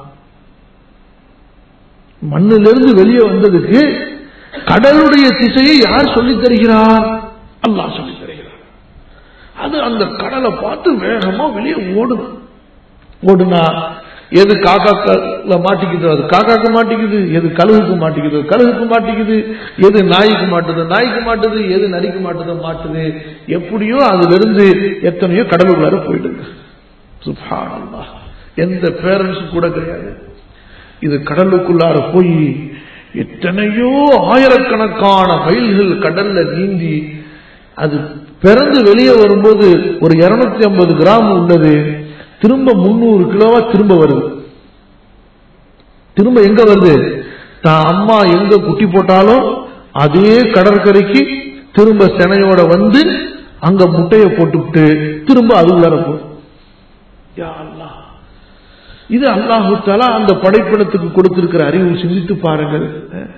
மண்ணிலிருந்து வெளியே வந்ததுக்கு கடலுடைய திசையை யார் சொல்லித் தருகிறார் அல்லாஹ் சொல்லித் தருகிறார் அது அந்த கடலை பார்த்து வேகமா வெளியே ஓடும் ஓடுனா எது காக்கால மாட்டிக்குதோ அது காக்காக்கு மாட்டிக்குது எது கழுகுக்கு மாட்டிக்குதோ கழுகுக்கு மாட்டிக்குது எது நாய்க்கு மாட்டுதோ நாய்க்கு மாட்டுது எது நரிக்கு மாட்டுதோ மாட்டுது எப்படியோ அதுல இருந்து எத்தனையோ கடவுள்ளார போயிடுது சுப்ஹானல்லாஹ் எந்த பேரண்ட்ஸும் கூட கிடையாது இது கடலுக்குள்ளார போய் எத்தனையோ ஆயிரக்கணக்கான மைல்கள் கடல்ல நீந்தி அது பிறந்து வெளியே வரும்போது ஒரு இருநூத்தி ஐம்பது கிராம் உள்ளது திரும்ப முன்னூறு கிலோவா திரும்ப வருது திரும்ப எங்க வருது தான் அம்மா எங்க குட்டி போட்டாலும் அதே கடற்கரைக்கு திரும்ப செனையோட வந்து அங்க முட்டையை போட்டுவிட்டு திரும்ப அது உள்ளார போகுது யா அல்லாஹ். இது அல்லாஹு தஆலா அந்த படைப்பினத்துக்கு கொடுத்திருக்கிற அறிவு சிந்தித்து பாருங்கள்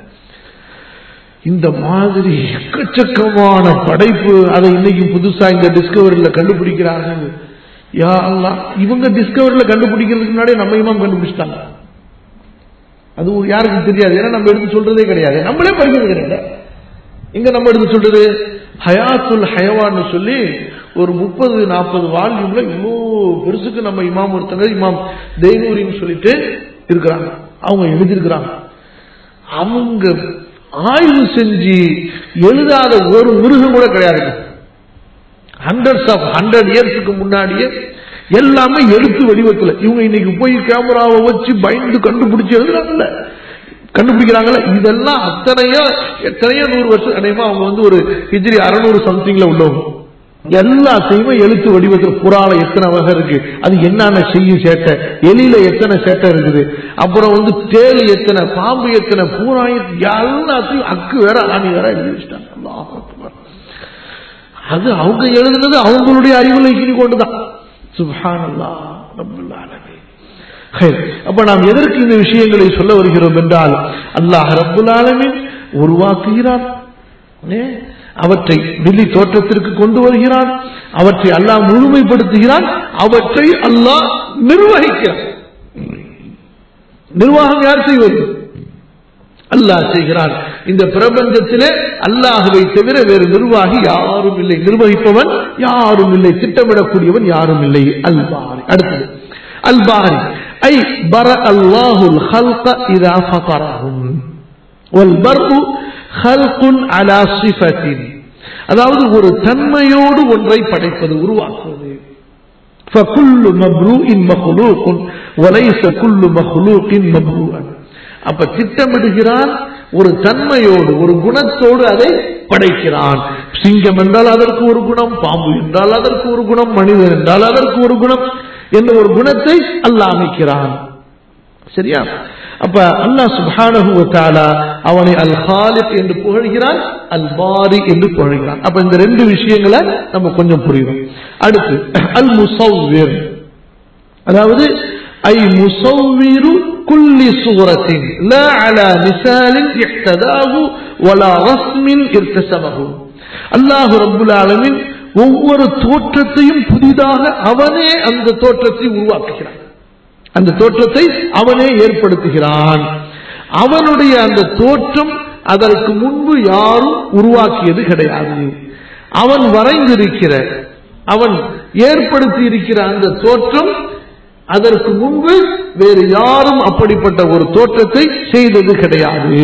இந்த மாதிரி எக்கச்சக்கமான படைப்பு அதை இன்னைக்கு புதுசா இந்த டிஸ்கவரியில கண்டுபிடிக்கிறார்கள் யா அல்லாஹ் இவங்க டிஸ்கவரியில கண்டுபிடிக்கிறதுக்கு முன்னாடியே நம்ம இமாம் கண்டுபிடிச்சிட்டாங்க அது யாருக்கும் தெரியாது ஏன்னா நம்ம எடுத்து சொல்றதே கிடையாது நம்மளே படிக்கிறது கிடையாது இங்க நம்ம எடுத்து சொல்றது ஹயாத்துல் ஹயவான்னு சொல்லி ஒரு முப்பது நாற்பது வால்யூம்ல இவ்வளோ பெருசுக்கு நம்ம இமாம் ஒருத்தங்க இமாம் தெய்வூரின்னு சொல்லிட்டு இருக்கிறாங்க அவங்க எழுதியிருக்கிறாங்க அவங்க ஆய்வு செஞ்சு எழுதாத ஒரு மிருகம் கூட கிடையாது ஹண்ட்ரட்ஸ் ஆஃப் ஹண்ட்ரட் இயர்ஸுக்கு முன்னாடியே எல்லாமே எழுத்து வடிவத்தில் இவங்க இன்னைக்கு போய் கேமராவை வச்சு பயந்து கண்டுபிடிச்சு எழுதுறாங்கல்ல கண்டுபிடிக்கிறாங்கல்ல இதெல்லாம் அத்தனையோ எத்தனையோ நூறு வருஷம் அடையுமா அவங்க வந்து ஒரு ஹிஜ்ரி அறநூறு சம்திங்ல உள்ளவங்க எல்லாத்தையுமே எழுத்து வடிவத்தில் புறால எத்தனை வகை இருக்கு அது என்னென்ன செய்யும் சேட்டை எலியில எத்தனை சேட்டை இருக்குது அப்புறம் வந்து தேள் எத்தனை பாம்பு எத்தனை பூரா எத்தனை, எல்லாத்தையும் அக்கு வேற ஆணி வேற எழுதி வச்சுட்டாங்க அல்லாஹ் அக்பர். அது அவங்க எழுதுனது அவங்களுடைய அறிவுல இனி கொண்டுதான் சுப்ஹானல்லாஹ் ரப்பல் ஆலமீன் ஹைர். அப்ப நாம் எதற்கு இந்த விஷயங்களை சொல்ல வருகிறோம் என்றால் அல்லாஹ் ரப்புல் ஆலமீன் உருவாக்குகிறான் ஏ? அவற்றை வெளி தோற்றத்திற்கு கொண்டு வருகிறான் அவற்றை அல்லாஹ் முழுமைப்படுத்துகிறான் அவற்றை அல்லாஹ் நிர்வகிக்கிறான் நிர்வாகம் யார் செய்வது அல்லாஹ் செய்கிறான் இந்த பிரபஞ்சத்திலே அல்லாஹுவை தவிர வேறு நிர்வாகி யாரும் இல்லை நிர்வகிப்பவன் யாரும் இல்லை திட்டமிடக்கூடியவன் யாரும் இல்லை அல்பாரி அடுத்தது அல்பாரி ஐ பர அல்லாஹுல் ஹல்க இதா ஃபதரஹும் والبرء خلق على صفة அதாவது ஒரு தன்மையோடு ஒன்றை படைப்பது உருவாக்குவது فكل مبروء مخلوق وليس كل مخلوق مبروءا அப்ப திட்டமிடுகிறான் ஒரு தன்மையோடு ஒரு குணத்தோடு அதை படைக்கிறான் சிங்கம் என்றால் அதற்கு ஒரு குணம் பாம்பு என்றால் அதற்கு ஒரு குணம் மனிதன் என்றால் அதற்கு ஒரு குணம் என்ற ஒரு குணத்தை அல்லாஹ் அமைக்கிறான் சரியா அப்ப அல்லாஹ் சுப்ஹானஹு வ தஆலா அவனை அல் ஹாலிக் என்று புகழ்கிறான் அல் பாரி என்று புகழ்கிறான் அப்ப இந்த ரெண்டு விஷயங்களை நம்ம கொஞ்சம் புரியும் அடுத்து அல் முசவ்விர் அதாவது ஐ முசவ்விரு குல்லி சூரத்தின் லா அலா மிசாலின் இஹ்ததாஹு வலா ரஸ்மின் இர்தசபஹு அல்லாஹ் ரப்புல் ஆலமீன் ஒவ்வொரு தோற்றத்தையும் புதிதாக அவனே அந்த தோற்றத்தை உருவாக்குகிறான் அந்த தோற்றத்தை அவனே ஏற்படுத்துகிறான் அவனுடைய அந்த தோற்றம் அதற்கு முன்பு யாரும் உருவாக்கியது கிடையாது அவன் வரைந்திருக்கிற அவன் ஏற்படுத்தி இருக்கிற அந்த தோற்றம் அதற்கு முன்பு வேறு யாரும் அப்படிப்பட்ட ஒரு தோற்றத்தை செய்தது கிடையாது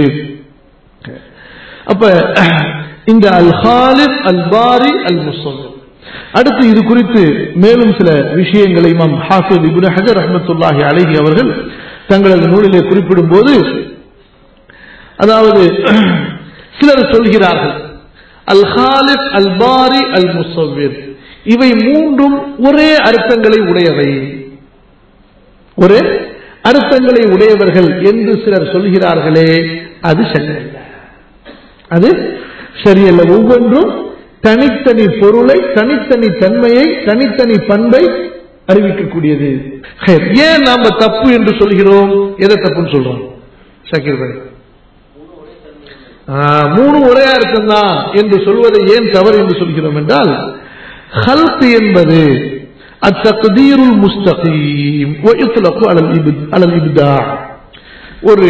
அப்ப இந்த அல் ஹாலிப் அல் பாரி அல் முசல்லிம் அடுத்து இது குறித்து மேலும் சில விஷயங்களை இமாம் ஹாஃபித் இப்னு ஹஜர் ரஹ்மத்துல்லாஹி அலைஹி அவர்கள் தங்களது நூலிலே குறிப்பிடும் போது அதாவது சிலர் சொல்கிறார்கள் அல் ஹாலிப் அல் பாரி அல் முசவ்விர் இவை மூன்றும் ஒரே அர்த்தங்களை உடையவை ஒரே அர்த்தங்களை உடையவர்கள் என்று சிலர் சொல்கிறார்களே அது சரியல்ல அது சரியல்ல ஒவ்வொன்றும் தனித்தனி பொருளை தனித்தனி தன்மையை தனித்தனி பண்பை அறிவிக்கக்கூடியது ஹைர். ஏன் நாம தப்பு என்று சொல்கிறோம் எதை தப்புன்னு சொல்றோம் சக்கீர் பாய் ஆ, மூணு ஒரே அர்த்தம் தான் என்று சொல்வதை ஏன் தவறு என்று சொல்கிறோம் என்றால் ஹல்க் என்பது التقدير المستقيم ويطلق على الإبد- على الإبداع ஒரு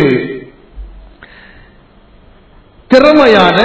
திறமையான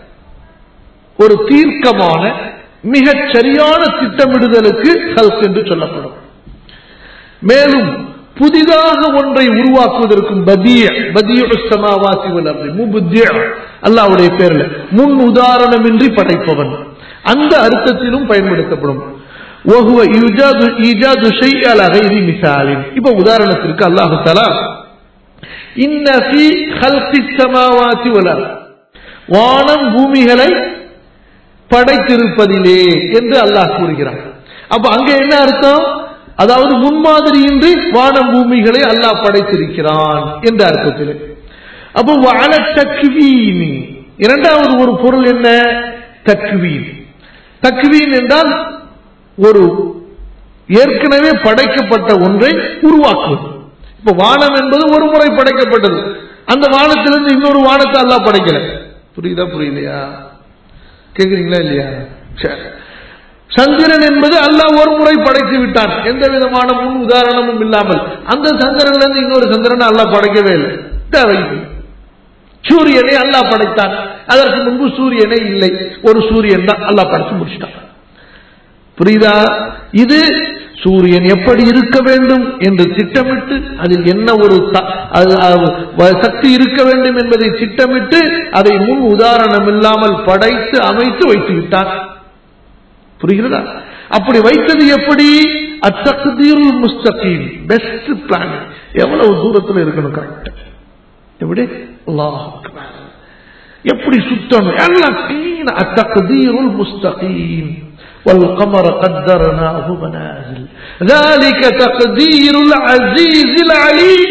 ஒரு தீர்க்கமான மிகச் சரியான திட்டமிடுதலுக்கு ஹல்க் என்று சொல்லப்படும் மேலும் புதிதாக ஒன்றை உருவாக்குவதற்கும் பதிய பதிய சமாவாசி வளர்ந்து முபுத்திய அல்லாவுடைய பேர்ல முன் உதாரணமின்றி படைப்பவன் அந்த அர்த்தத்திலும் பயன்படுத்தப்படும் وهو إيجاد إيجاد شيء على غير مثال இப்ப உதாரணத்திற்கு அல்லாஹ் தஆலா இன்ன ஃபீ خلق السماوات والارض வானம் பூமிகளை படைத்திருப்பதிலே என்று அல்லாஹ் கூறுகிறான் அப்ப அங்க என்ன அர்த்தம் அதாவது முன்மாதிரியின்றி வானம் பூமிகளை அல்லாஹ் படைத்திருக்கிறான் என்ற அர்த்தத்தில் அப்போ வாழ தக்குவீன் இரண்டாவது ஒரு பொருள் என்ன தக்குவீன் தக்குவீன் என்றால் ஒரு ஏற்கனவே படைக்கப்பட்ட ஒன்றை உருவாக்குவது இப்ப வானம் என்பது ஒரு முறை படைக்கப்பட்டது அந்த வானத்திலிருந்து இன்னொரு வானத்தை அல்லாஹ் படைக்கல புரியுதா புரியலையா கேக்குறீங்களா இல்லையா சரி சந்திரன் என்பது அல்லாஹ் ஒரு முறை படைத்து விட்டான் எந்த விதமான முன் உதாரணமும் இல்லாமல் அந்த சந்திரன்ல இருந்து இன்னொரு சந்திரனை அல்லாஹ் படைக்கவே இல்லை தேவையில்லை சூரியனை அல்லாஹ் படைத்தான் அதற்கு முன்பு சூரியனே இல்லை ஒரு சூரியன் தான் அல்லாஹ் படைச்சு முடிச்சிட்டான் புரியுதா இது சூரியன் எப்படி இருக்க வேண்டும் என்று திட்டமிட்டு அதில் என்ன ஒரு த- அது- அது வ- சக்தி இருக்க வேண்டும் என்பதை திட்டமிட்டு அதை முன் உதாரணம் இல்லாமல் படைத்து அமைத்து வைத்து விட்டார் புரிகிறதா அப்படி வைத்தது எப்படி அத்தகுதீருல் முஸ்தகீம் பெஸ்ட் பிளான் எவ்வளவு தூரத்தில் இருக்கணும் கரெக்ட் எப்படி அல்லாஹ் அக்பர். எப்படி சுத்தணும் எல்லாம் clean. அத்தகுதீருல் முஸ்தகீம் والقمر قدرناه منازل ذلك تقدير العزيز العليم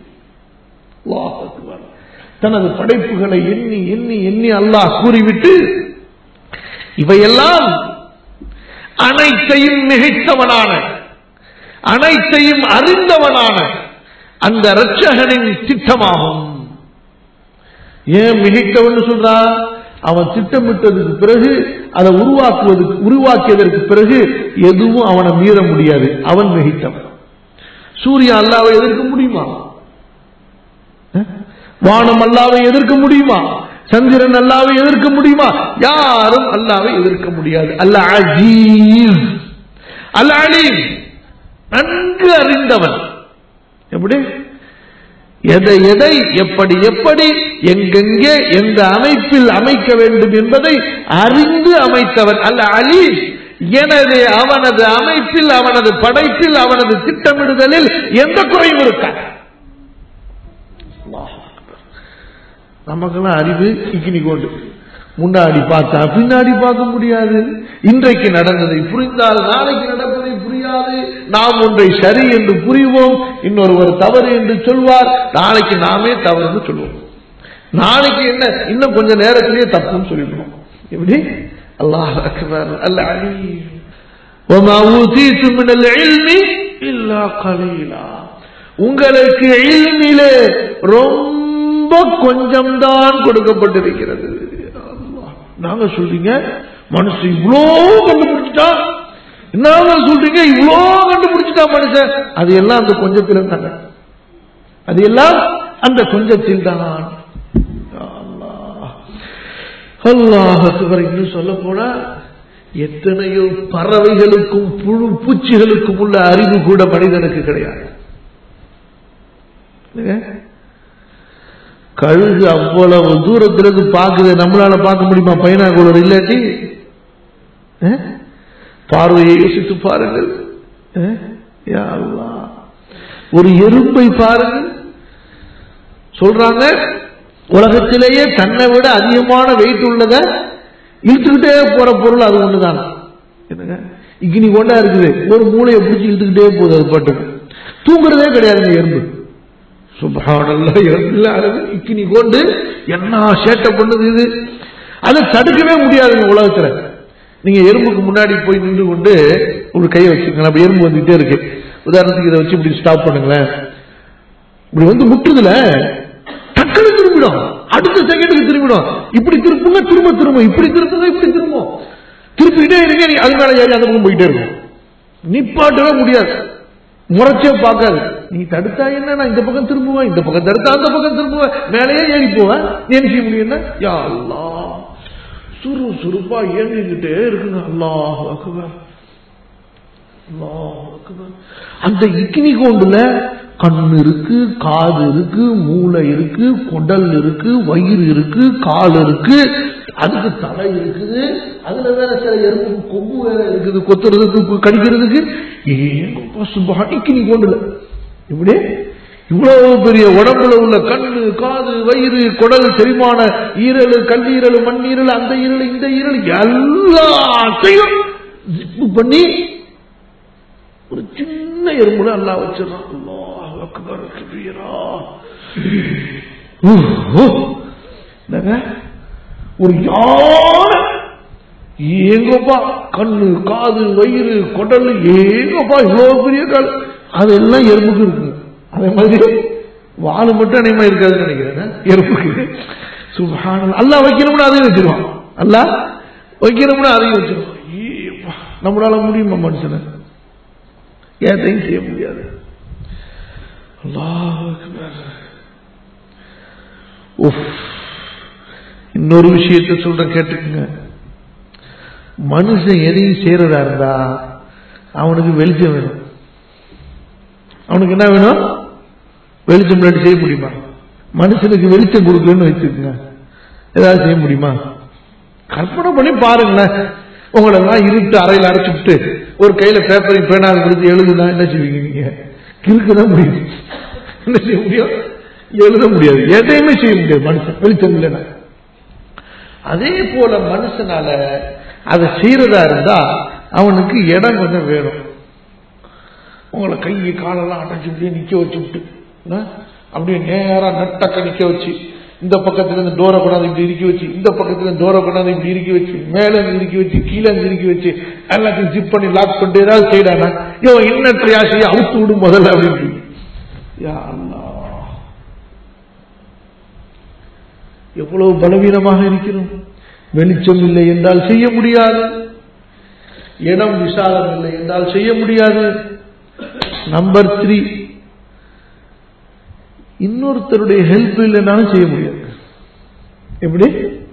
الله أكبر தனது படைப்புகளை எண்ணி எண்ணி எண்ணி அல்லாஹ் கூறிவிட்டு இவையெல்லாம் அனைத்தையும் மிகைத்தவனான அனைத்தையும் அறிந்தவனான அந்த இரட்சகனின் திட்டமாகும் ஏன் மிகைத்தவன் சொல்றா அவன் திட்டமிட்டதுக்கு பிறகு அதை உருவாக்குவதற்கு உருவாக்கியதற்கு பிறகு எதுவும் அவனை மீற முடியாது அவன் மிகைத்தவன் சூரியன் அல்லாவை எதிர்க்க முடியுமா அஹ்? வானம் அல்லாவை எதிர்க்க முடியுமா சந்திரன் அல்லாவை எதிர்க்க முடியுமா யாரும் அல்லாவை எதிர்க்க முடியாது அல்ல அஜீஸ் அல்ல அலீம் நன்கு அறிந்தவன் எப்படி எதை எதை எப்படி எப்படி எங்கெங்கே எந்த அமைப்பில் அமைக்க வேண்டும் என்பதை அறிந்து அமைத்தவன் அல்ல அலீம் எனவே அவனது அமைப்பில் அவனது படைப்பில் அவனது திட்டமிடுதலில் எந்த குறையும் இருக்காது அல்லாஹ் அக்பர். நமக்கெல்லாம் அறிவு இக்கினி கொண்டு முன்னாடி பார்த்தா பின்னாடி பார்க்க முடியாது இன்றைக்கு நடந்ததை புரிந்தால் நாளைக்கு நடப்பதை புரிய முடியாது நாம் ஒன்றை சரி என்று புரிவோம் இன்னொருவர் தவறு என்று சொல்வார் நாளைக்கு நாமே தவறுன்னு சொல்லுவோம் நாளைக்கு என்ன இன்னும் கொஞ்ச நேரத்திலேயே தப்புன்னு சொல்லிடுவோம் எப்படி அல்லாஹ் அக்பர் அல்ல அலி وما أوتيتم من العلم إلا قليلا உங்களுக்கு இல்மிலே ரொம்ப கொஞ்சம் தான் கொடுக்கப்பட்டிருக்கிறது அல்லாஹ். நாங்க சொல்றீங்க மனுஷன் இவ்வளோ கண்டுபிடிச்சிட்டா என்ன சொல்றீங்க இவ்வளோ கண்டுபிடிச்சிட்டா மனுஷன் அது எல்லாம் அந்த கொஞ்சத்தில் இருந்தாங்க அது எல்லாம் அந்த கொஞ்சத்தில் தான் அல்லாஹ் அல்லாஹ் அக்பர் இன்னும் சொல்ல போனா எத்தனையோ பறவைகளுக்கும் புழு பூச்சிகளுக்கும் உள்ள அறிவு கூட மனிதனுக்கு கிடையாது என்னங்க? கழுகு அவ்வளவு தூரத்திலிருந்து பார்க்குது நம்மளால பார்க்க முடியுமா பைனாகுலர் இல்லாட்டி அஹ்? பார்வையை யோசித்து பாருங்கள் அஹ்? யா அல்லாஹ். ஒரு எறும்பை பாருங்கள் சொல்றாங்க உலகத்திலேயே தன்னை விட அதிகமான வெயிட் உள்ளத இழுத்துக்கிட்டே போற பொருள் அது ஒண்ணுதான் என்னங்க இக்கினி கொண்டா இருக்குது ஒரு மூளையை பிடிச்சி இழுத்துக்கிட்டே போகுது அது பாட்டுக்கு தூங்குறதே கிடையாதுங்க எறும்பு சுபானல்ல எறும்புல அழகு இக்கினி கொண்டு என்ன சேட்டை பண்ணுது இது அதை தடுக்கவே முடியாதுங்க உலகத்துல நீங்க எறும்புக்கு முன்னாடி போய் நின்று கொண்டு ஒரு கையை வச்சுக்கோங்களேன் அப்ப எறும்பு வந்துகிட்டே இருக்கு உதாரணத்துக்கு இதை வச்சு இப்படி ஸ்டாப் பண்ணுங்களேன் இப்படி வந்து முட்டுதுல டக்குனு திரும்பிடும் அடுத்த செகண்டுக்கு திரும்பிடும் இப்படி திருப்புங்க திரும்ப திரும்ப இப்படி திருப்புங்க இப்படி திரும்பும் திருப்பிக்கிட்டே இருங்க நீ அது மேல ஏறி அந்த பக்கம் போயிட்டே இருக்கும் நிப்பாட்டவே முடியாது முறைச்சே பார்க்காது நீ தடுத்தா என்ன நான் இந்த பக்கம் திரும்புவேன் இந்த பக்கம் தடுத்தா அந்த பக்கம் திரும்புவேன் மேலேயே ஏறி போவேன் ஏன் செய்ய முடியும்னா யா அல்லாஹ் சுறு சுறுப்பா இயங்கிக்கிட்டே இருக்குங்க அல்லாஹ் அக்பர் அல்லாஹ் அக்பர். அந்த இக்னி கோண்டுல கண் இருக்கு காது இருக்கு மூளை இருக்கு குடல் இருக்கு வயிறு இருக்கு கால் இருக்கு அதுக்கு தலை இருக்குது அதுல வேற சில எறும்புக்கு கொம்பு வேற இருக்குது கொத்துறதுக்கு கடிக்கிறதுக்கு ஏங்க சுபான் இக்னி கோண்டுல இப்படி இவ்வளவு பெரிய உடம்புல உள்ள கண்ணு காது வயிறு குடல் செரிமான ஈரல் கல்லீரல் மண்ணீரல் அந்த ஈரல் இந்த ஈரல் எல்லாத்தையும் ஜிப்பு பண்ணி ஒரு சின்ன எறும்புல அல்லா வச்சிடறான் அல்லாஹ் அக்பர் கபீரா உஹ், உஹ். என்னங்க? ஒரு யானை ஏங்கப்பா கண்ணு காது வயிறு குடல் ஏங்கப்பா இவ்வளவு பெரிய கால் அதெல்லாம் எறும்புக்கு இருக்குங்க அதே மாதிரி வாழை மட்டும் அனைமா இருக்காதுன்னு நினைக்கிறேன் எறும்புக்கு சுபான அல்லா வைக்கணும்னு அதையும் வச்சிருவான் அல்லா வைக்கணும்னு அதையும் வச்சிருவான் ஏப்பா, நம்மளால முடியுமா மனுஷனை எதையும் செய்ய முடியாது அல்லாஹ் அக்பர். உஃப். இன்னொரு விஷயத்தை சொல்றேன் கேட்டுக்குங்க மனுஷன் எதையும் செய்யறதா இருந்தா அவனுக்கு வெளிச்சம் வேணும் அவனுக்கு என்ன வேணும் வெளிச்சம் முன்னாடி செய்ய முடியுமா மனுஷனுக்கு வெளிச்சம் கொடுக்கணும்னு வச்சுக்கோங்க ஏதாவது செய்ய முடியுமா கற்பனை பண்ணி பாருங்களேன் உங்களெல்லாம் இருட்டு அறையில் அடைச்சு விட்டு ஒரு கையில பேப்பரையும் பேனாவை கொடுத்து எழுதுனா என்ன செய்வீங்க நீங்க கிறுக்கதான் முடியும் என்ன செய்ய முடியும் எழுத முடியாது எதையுமே செய்ய முடியாது மனுஷன் வெளிச்சம் இல்லைன்னா அதே போல மனுஷனால அதை செய்யறதா இருந்தா அவனுக்கு இடம் கொஞ்சம் வேணும் உங்களை கை காலெல்லாம் அடைச்சு இப்படியே நிக்க வச்சு விட்டு என்ன? அப்படியே நேரா நட்டக்க நிக்க வச்சு இந்த பக்கத்துல இருந்து டோரை கொண்டாந்து இப்படி இறுக்கி வச்சு இந்த பக்கத்துல இருந்து டோரை கொண்டாந்து இப்படி இறுக்கி வச்சு மேல இருந்து இறுக்கி வச்சு கீழே இருந்து இறுக்கி வச்சு எல்லாத்தையும் ஜிப் பண்ணி லாக் பண்ணிட்டு ஏதாவது செய்யறானா இவன் இன்னற்ற யாசையை அவுத்து விடும் முதல்ல அப்படின்னு யா அல்லாஹ். எவ்வளவு பலவீனமாக இருக்கிறோம் வெளிச்சம் இல்லை என்றால் செய்ய முடியாது இடம் விசாலம் இல்லை என்றால் செய்ய முடியாது நம்பர் த்ரீ இன்னொருத்தருடைய ஹெல்ப் இல்லைன்னாலும் செய்ய முடியாது எப்படி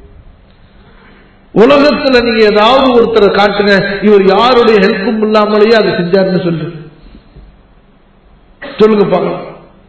உலகத்துல நீங்க ஏதாவது ஒருத்தரை காட்டுங்க இவர் யாருடைய ஹெல்ப்பும் இல்லாமலேயே அதை செஞ்சாருன்னு சொல்லு சொல்லுங்க பார்க்கலாம்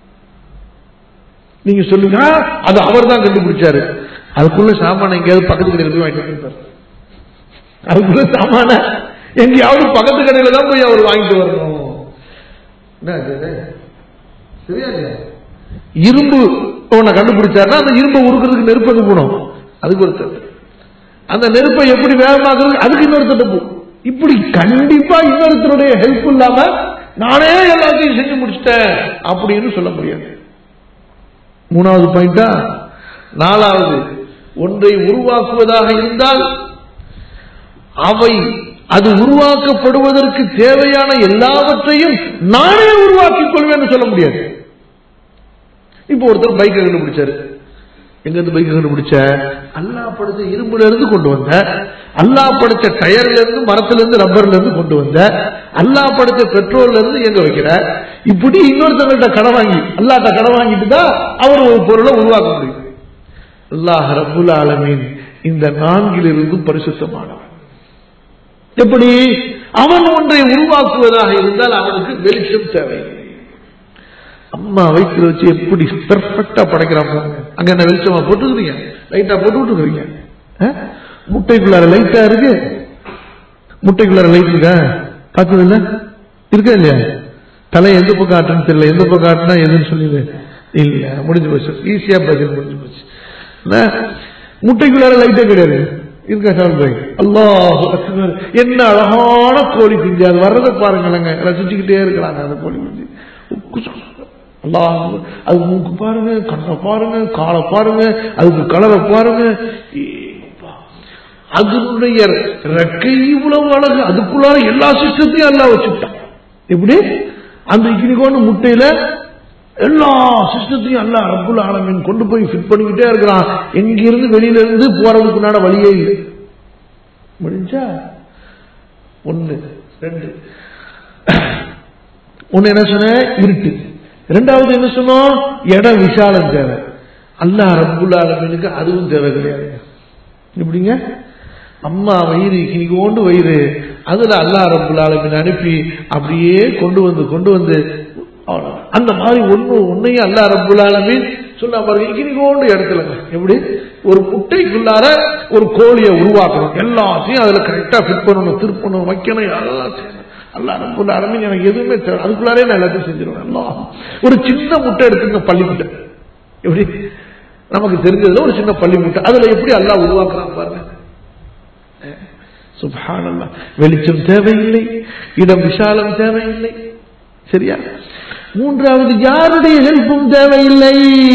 நீங்க சொல்லுங்க "ஆ, அது அவர் தான் கண்டுபிடிச்சாரு அதுக்குள்ள சாமான எங்கேயாவது பக்கத்து கடையில் போய் வாங்கிட்டு வந்திருப்பாரு அதுக்குள்ள சாமான எங்கேயாவது பக்கத்து கடையில தான் போய் அவர் வாங்கிட்டு வரணும் என்ன இது? சரியா இல்லையா? இரும்பு உன்னை கண்டுபிடிச்சாருன்னா அந்த இரும்பை உருக்குறதுக்கு நெருப்பு அனுப்பணும் அதுக்கு ஒரு தட்டு அந்த நெருப்பை எப்படி வேகமாக்குறது அதுக்கு இன்னொரு தட்டு இப்படி கண்டிப்பா இன்னொருத்தருடைய ஹெல்ப் இல்லாம நானே எல்லாத்தையும் செஞ்சு முடிச்சிட்டேன் அப்படின்னு சொல்ல முடியாது மூணாவது பாயிண்டா நாலாவது ஒன்றை உருவாக்குவதாக இருந்தால் அவை அது உருவாக்கப்படுவதற்கு தேவையான எல்லாவற்றையும் நானே உருவாக்கிக் கொள்வேன்னு சொல்ல முடியாது இப்போ ஒருத்தர் பைக்கை கண்டுபிடிச்சாரு எங்க இருந்து பைக்கை கண்டுபிடிச்ச அல்லாஹ் படைச்ச இரும்புல இருந்து கொண்டு வந்த அல்லாஹ் படைச்ச டயர்ல இருந்து மரத்துல இருந்து ரப்பர்ல இருந்து கொண்டு வந்த அல்லாஹ் படைச்ச பெட்ரோல்ல இருந்து எங்க வைக்கிற இப்படி இன்னொருத்தவங்கள்ட்ட கடை வாங்கி அல்லாட்ட கடை வாங்கிட்டு தான் அவர் ஒரு பொருளை உருவாக்க முடியும் அல்லாஹ் ரப்புல் ஆலமீன் இந்த நான்கிலிருந்தும் பரிசுத்தமானவன் எப்படி அவன் ஒன்றை உருவாக்குவதாக இருந்தால் அவனுக்கு வெளிச்சம் தேவையில்லை அம்மா வயிற்றுல வச்சு எப்படி பெர்ஃபெக்டா படைக்கிறான் பாருங்க அங்க என்ன வெளிச்சமா போட்டுக்கிறீங்க லைட்டா போட்டு விட்டுக்கிறீங்க முட்டைக்குள்ளார லைட்டா இருக்கு முட்டைக்குள்ளார லைட் இருக்கா பார்த்தது இல்ல இருக்கா இல்லையா தலை எந்த பக்கம் ஆட்டுன்னு தெரியல எந்த பக்கம் ஆட்டுனா எதுன்னு சொல்லிடு இல்ல முடிஞ்சு போச்சு ஈஸியா பதில் முடிஞ்சு போச்சு என்ன? முட்டைக்குள்ளார லைட்டே கிடையாது இருக்கா சார் பாய் அல்லாஹ் அக்பர். என்ன அழகான கோழி குஞ்சு அது வர்றதை பாருங்களேங்க ரசிச்சுக்கிட்டே இருக்கிறாங்க அந்த கோழி குஞ்சு அல்லாஹ் அக்பர். அது மூக்கு பாருங்க கண்ணை பாருங்க காலை பாருங்க அதுக்கு கலரை பாருங்க ஏப்பா. அதனுடைய ரெக்கை இவ்வளவு அழகு அதுக்குள்ளார எல்லா சிஸ்டத்தையும் எல்லாம் வச்சுட்டான் எப்படி அந்த இக்கினிக்கோண்டு முட்டையில எல்லா சிஸ்டத்தையும் அல்ல ரப்புல் ஆலமீன் கொண்டு போய் ஃபிட் பண்ணிக்கிட்டே இருக்கிறான் எங்கிருந்து வெளியில இருந்து போறதுக்குண்டான வழியே இல்லை முடிஞ்சா ஒண்ணு ரெண்டு ஒண்ணு என்ன சொன்ன இருட்டு ரெண்டாவது என்ன சொன்னோம் இடம் விசாலம் தேவை அல்லாஹ் ரப்புல் ஆலமீனுக்கு அதுவும் தேவை கிடையாது எப்படிங்க அம்மா வயிறு இனிக்கோண்டு வயிறு அதுல அல்லாஹ் ரப்புல் ஆலமீன் அனுப்பி அப்படியே கொண்டு வந்து கொண்டு வந்து அவ்வளவுதான். அந்த மாதிரி ஒண்ணு ஒன்னையும் அல்லாஹ் ரப்புல் ஆலமீன் சொன்ன பாருங்க இனிக்கோண்டு இடத்துலங்க எப்படி ஒரு முட்டைக்குள்ளார ஒரு கோழியை உருவாக்கணும் எல்லாத்தையும் அதுல கரெக்டா ஃபிட் பண்ணணும் திருப்பணும் வைக்கணும் எல்லாம் செய்யணும் அல்லாஹ் ரப்புல் ஆலமீன் எனக்கு எதுவுமே தேவை அதுக்குள்ளாரே நான் எல்லாத்தையும் செஞ்சிருவேன் எல்லாம் ஒரு சின்ன முட்டை எடுத்துங்க பள்ளி முட்டை எப்படி நமக்கு தெரிஞ்சதுல ஒரு சின்ன பள்ளி முட்டை அதுல எப்படி அல்லாஹ் உருவாக்குறான் பாருங்க சுப்ஹானல்லாஹ் வெளிச்சம் தேவையில்லை இடம் விசாலம் தேவையில்லை சரியா மூன்றாவது யாருடைய ஹெல்ப்பும் தேவையில்லை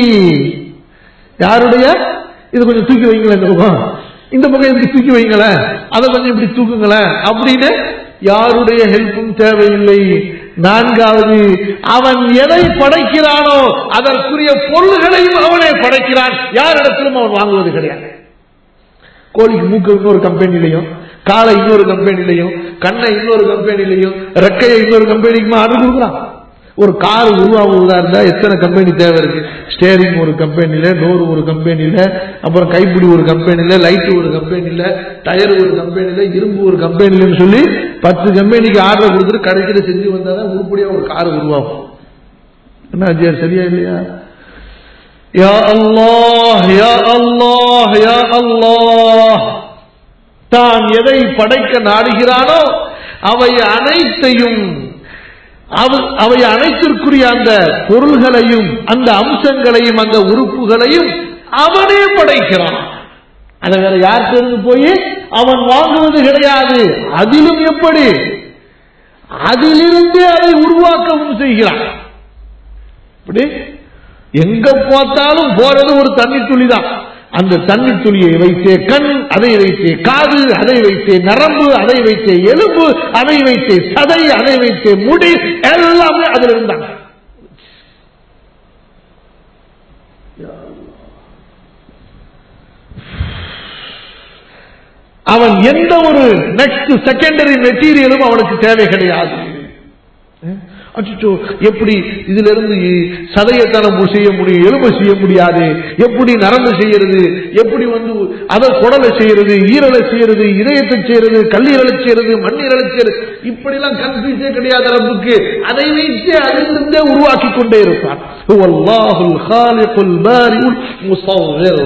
யாருடைய இது கொஞ்சம் தூக்கி வைங்களேன் இந்த பக்கம் இந்த பக்கம் இப்படி தூக்கி வைங்களேன் அதை கொஞ்சம் இப்படி தூக்குங்களேன் அப்படின்னு யாருடைய ஹெல்ப்பும் தேவையில்லை நான்காவது அவன் எதை படைக்கிறானோ அதற்குரிய பொருள்களையும் அவனே படைக்கிறான் யாரிடத்திலும் அவன் வாங்குவது கிடையாது கோழிக்கு மூக்கு இன்னொரு கம்பெனிலையும் காலை இன்னொரு கம்பெனிலையும் கண்ணை இன்னொரு கம்பெனிலையும் ரெக்கையை இன்னொரு கம்பெனிக்குமா அது கொடுக்குறான் ஒரு கார் உருவாகுவதா இருந்தா எத்தனை கம்பெனி தேவை இருக்கு ஸ்டேரிங் ஒரு கம்பெனில டோர் ஒரு கம்பெனில அப்புறம் கைப்பிடி ஒரு கம்பெனில லைட் ஒரு கம்பெனில டயர் ஒரு கம்பெனில இரும்பு ஒரு கம்பெனிலன்னு சொல்லி பத்து கம்பெனிக்கு ஆர்டர் கொடுத்துட்டு கடைசியில் செஞ்சு வந்தாதான் உருப்படியா ஒரு கார் உருவாகும் என்ன அஜியார் சரியா இல்லையா யா அல்லாஹ் யா அல்லாஹ் யா அல்லாஹ் தான் எதை படைக்க நாடுகிறானோ அவை அனைத்தையும் அவ- அவை அனைத்திற்குரிய அந்த பொருள்களையும் அந்த அம்சங்களையும் அந்த உறுப்புகளையும் அவனே படைக்கிறான் அதை வேற யார் தெரிந்து போய் அவன் வாங்குவது கிடையாது அதிலும் எப்படி அதிலிருந்து அதை உருவாக்கவும் செய்கிறான் இப்படி எங்க பார்த்தாலும் போறது ஒரு தண்ணி துளி தான் அந்த தண்ணி துளியை வைத்தே கண் அதை வைத்தே காது அதை வைத்தே நரம்பு அதை வைத்தே எலும்பு அதை வைத்தே சதை அதை வைத்தே முடி எல்லாமே அதுல இருந்தாங்க அவன் எந்த ஒரு நெக்ஸ்ட் செகண்டரி மெட்டீரியலும் அவனுக்கு தேவை கிடையாது அச்சோ எப்படி இதுல இருந்து சதையத்தனம் செய்ய முடியும் எலும்பு செய்ய முடியாது எப்படி நரம்பு செய்யறது எப்படி வந்து அதை குடலை செய்யறது ஈரலை செய்யறது இதயத்தை செய்யறது கல்லீரலை செய்யறது மண்ணீரலை செய்யறது இப்படிலாம் கன்ஃபியூஸே கிடையாது ரப்புக்கு அதை வைத்து அதிலிருந்தே உருவாக்கி கொண்டே இருப்பான் ஹுவல்லாஹுல் காலிகுல் பாரிஉல் முஸவ்விர்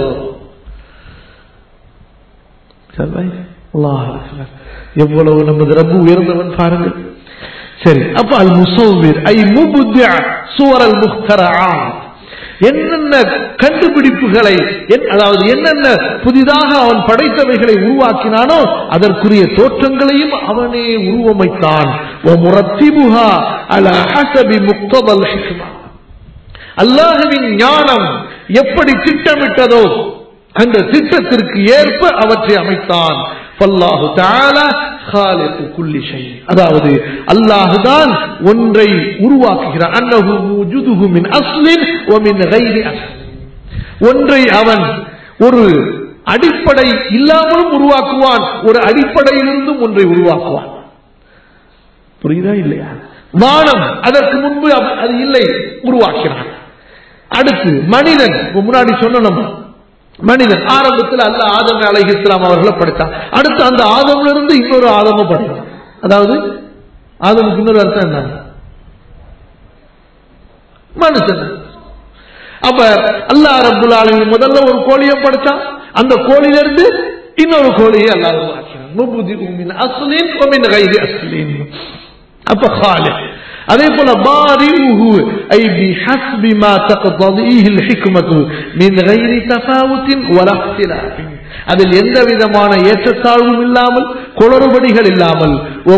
சரி அல்லாஹ் அக்பர். எவ்வளவு நமது ரப்பு உயர்ந்தவன் பாருங்கள் சரி அப்ப அல் முசவ்விர் ஐ முபுத்யா சுவர் அல் முக்தரஆத் என்னென்ன கண்டுபிடிப்புகளை என்- அதாவது என்னென்ன புதிதாக அவன் படைத்தவைகளை உருவாக்கினானோ அதற்குரிய தோற்றங்களையும் அவனே உருவமைத்தான் وَمُرَتِّبُهَا عَلَى حَسَبِ مُقْتَضَى الْحِكْمَةِ அல்லாஹுவின் ஞானம் எப்படி திட்டமிட்டதோ அந்த திட்டத்திற்கு ஏற்ப அவற்றை அமைத்தான் ஃபல்லாஹு தஆலா خالق كل شيء அதாவது அல்லாஹுதான் ஒன்றை உருவாக்குகிறான் அன்னஹு மூஜுதுஹு மின் அஸ்லின் வ மின் கைரி அஸ்லின் ஒன்றை அவன் ஒரு அடிப்படை இல்லாமலும் உருவாக்குவான் ஒரு அடிப்படையிலிருந்தும் ஒன்றை உருவாக்குவான் புரியுதா இல்லையா வானம் அதற்கு முன்பு அவ்- அது இல்லை உருவாக்கினான் அடுத்து மனிதன் இப்ப முன்னாடி சொன்ன நம்ம மனிதன் ஆரம்பத்தில் அல்ல ஆதம் அலைஹி இஸ்லாம் அவர்களை படைத்தான் அடுத்து அந்த ஆதம்ல இருந்து இன்னொரு ஆதம படைத்தான் அதாவது ஆதமுக்கு இன்னொரு அர்த்தம் என்ன மனுஷன் அப்ப அல்லாஹ் ரப்புல் ஆலமீன் முதல்ல ஒரு கோழியை படைச்சான் அந்த கோழியில இருந்து இன்னொரு கோழியை அல்லாஹ் உருவாக்கினான் நுபுதிஉ மின் அஸ்லின் வ மின் கைரி அஸ்லின் அப்ப خالق அதே போல பாரிஹு ஐ பிஹஸ்பி மா தக்ததிஹி الحكمه من غير تفاوت ولا اختلاف அதில் எந்த விதமான ஏற்றத்தாழ்வும் இல்லாமல் குளறுபடிகள் இல்லாமல்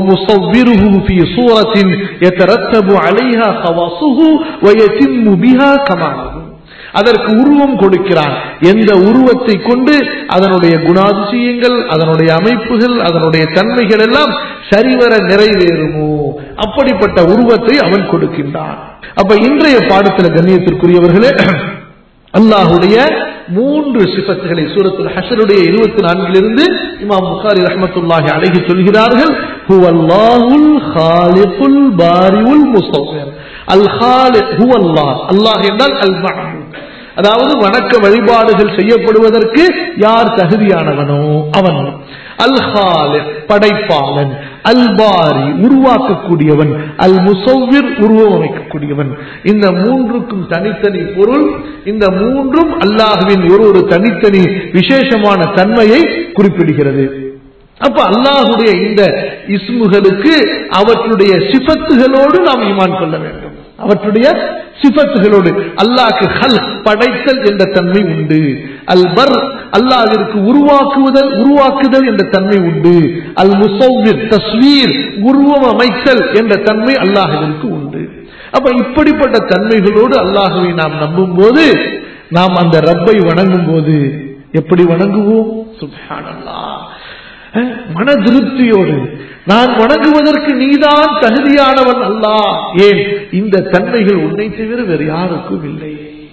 ومصوره في صورة يترتب عليها خواصه ويتم بها كماله அதற்கு உருவம் கொடுக்கிறான் எந்த உருவத்தை கொண்டு அதனுடைய குணாதிசயங்கள் அதனுடைய அமைப்புகள் அதனுடைய தன்மைகள் எல்லாம் சரிவர நிறைவேறுமோ அப்படிப்பட்ட உருவத்தை அவன் கொடுக்கின்றான் அப்ப இன்றைய பாடத்தில் கண்ணியத்திற்குரியவர்களே அல்லாஹுடைய மூன்று சிபத்துகளை சூரத்துல் ஹஷருடைய இருபத்தி நான்கிலிருந்து இமாம் புகாரி ரஹமத்துல்லாஹி அழகி சொல்கிறார்கள் ஹுவல்லாஹுல் ஹாலிகுல் பாரிவுல் முஸவ்விர் அல் ஹாலிக் ஹுவல்லாஹ் அல்லாஹ் என்றால் அல் மஹ்மூத் அதாவது வணக்க வழிபாடுகள் செய்யப்படுவதற்கு யார் தகுதியானவனோ அவன் அல் ஹாலிக் படைப்பாளன் அல் பாரி உருவாக்கக்கூடியவன் அல் முசவ்விர் உருவம் அமைக்கக்கூடியவன் இந்த மூன்றுக்கும் தனித்தனி பொருள் இந்த மூன்றும் அல்லாஹுவின் ஒரு ஒரு தனித்தனி விசேஷமான தன்மையை குறிப்பிடுகிறது அப்ப அல்லாஹுடைய இந்த இஸ்முகளுக்கு அவற்றுடைய சிபத்துகளோடு நாம் ஈமான் கொள்ள வேண்டும் அவற்றுடைய சிபத்துகளோடு அல்லாஹ்க்கு ஹல் படைத்தல் என்ற தன்மை உண்டு அல் பர் அல்லாஹிற்கு உருவாக்குவதல் உருவாக்குதல் என்ற தன்மை உண்டு அல் முசவ்விர் தஸ்வீர் உருவம் அமைத்தல் என்ற தன்மை அல்லாஹிற்கு உண்டு அப்ப இப்படிப்பட்ட தன்மைகளோடு அல்லாஹுவை நாம் நம்பும் போது நாம் அந்த ரப்பை வணங்கும் போது எப்படி வணங்குவோம் சுப்ஹானல்லாஹ் அஹ், மன திருப்தியோடு நான் வணங்குவதற்கு நீதான் தகுதியானவன் அல்லாஹ் ஏன் இந்த தன்மைகள் உன்னை தவிர வேறு யாருக்கும் இல்லை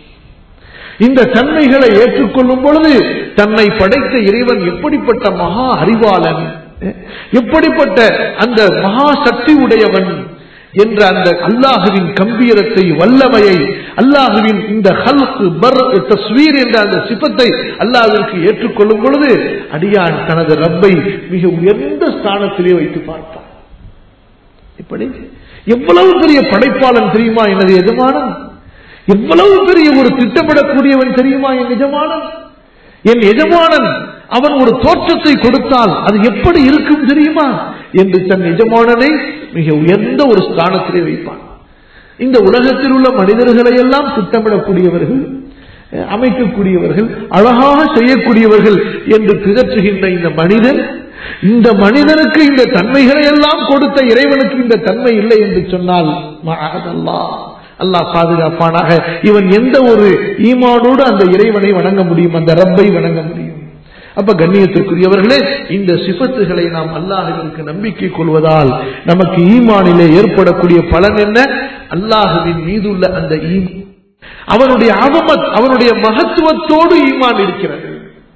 இந்த தன்மைகளை ஏற்றுக்கொள்ளும் பொழுது தன்னை படைத்த இறைவன் எப்படிப்பட்ட மகா அறிவாளன் அஹ், எப்படிப்பட்ட அந்த மகா சக்தி உடையவன் என்ற அந்த அல்லாஹுவின் கம்பீரத்தை வல்லமையை அல்லாஹுவின் இந்த ஹல்க் பர் தஸ்வீர் என்ற அந்த சிப்பத்தை அல்லாஹ்விற்கு ஏற்றுக்கொள்ளும் பொழுது அடியான் தனது ரப்பை மிக உயர்ந்த ஸ்தானத்திலே வைத்து பார்ப்பான் இப்படி எவ்வளவு பெரிய படைப்பாளன் தெரியுமா எனது எஜமானன் எவ்வளவு பெரிய ஒரு திட்டமிடக்கூடியவன் தெரியுமா என் எஜமானன் என் எஜமானன் அவன் ஒரு தோற்றத்தை கொடுத்தால் அது எப்படி இருக்கும் தெரியுமா என்று தன் எஜமானனை மிக உயர்ந்த ஒரு ஸ்தானத்திலே வைப்பான் இந்த உலகத்தில் உள்ள மனிதர்களை எல்லாம் திட்டமிடக்கூடியவர்கள் அஹ், அமைக்கக்கூடியவர்கள் அழகாக செய்யக்கூடியவர்கள் என்று பிதற்றுகின்ற இந்த மனிதன் இந்த மனிதனுக்கு இந்த தன்மைகளை எல்லாம் கொடுத்த இறைவனுக்கு இந்த தன்மை இல்லை என்று சொன்னால் மஅதல்லாஹ். அல்லாஹ் பாதுகாப்பானாக இவன் எந்த ஒரு ஈமானோடு அந்த இறைவனை வணங்க முடியும் அந்த ரப்பை வணங்க முடியும் அப்ப கண்ணியத்திற்குரியவர்களே இந்த சிபத்துகளை நாம் அல்லாஹுவிற்கு நம்பிக்கை கொள்வதால் நமக்கு ஈமானிலே ஏற்படக்கூடிய பலன் என்ன அல்லாஹுவின் மீதுள்ள அந்த ஈம் அவனுடைய அவமத் அவனுடைய மகத்துவத்தோடு ஈமான் இருக்கிறது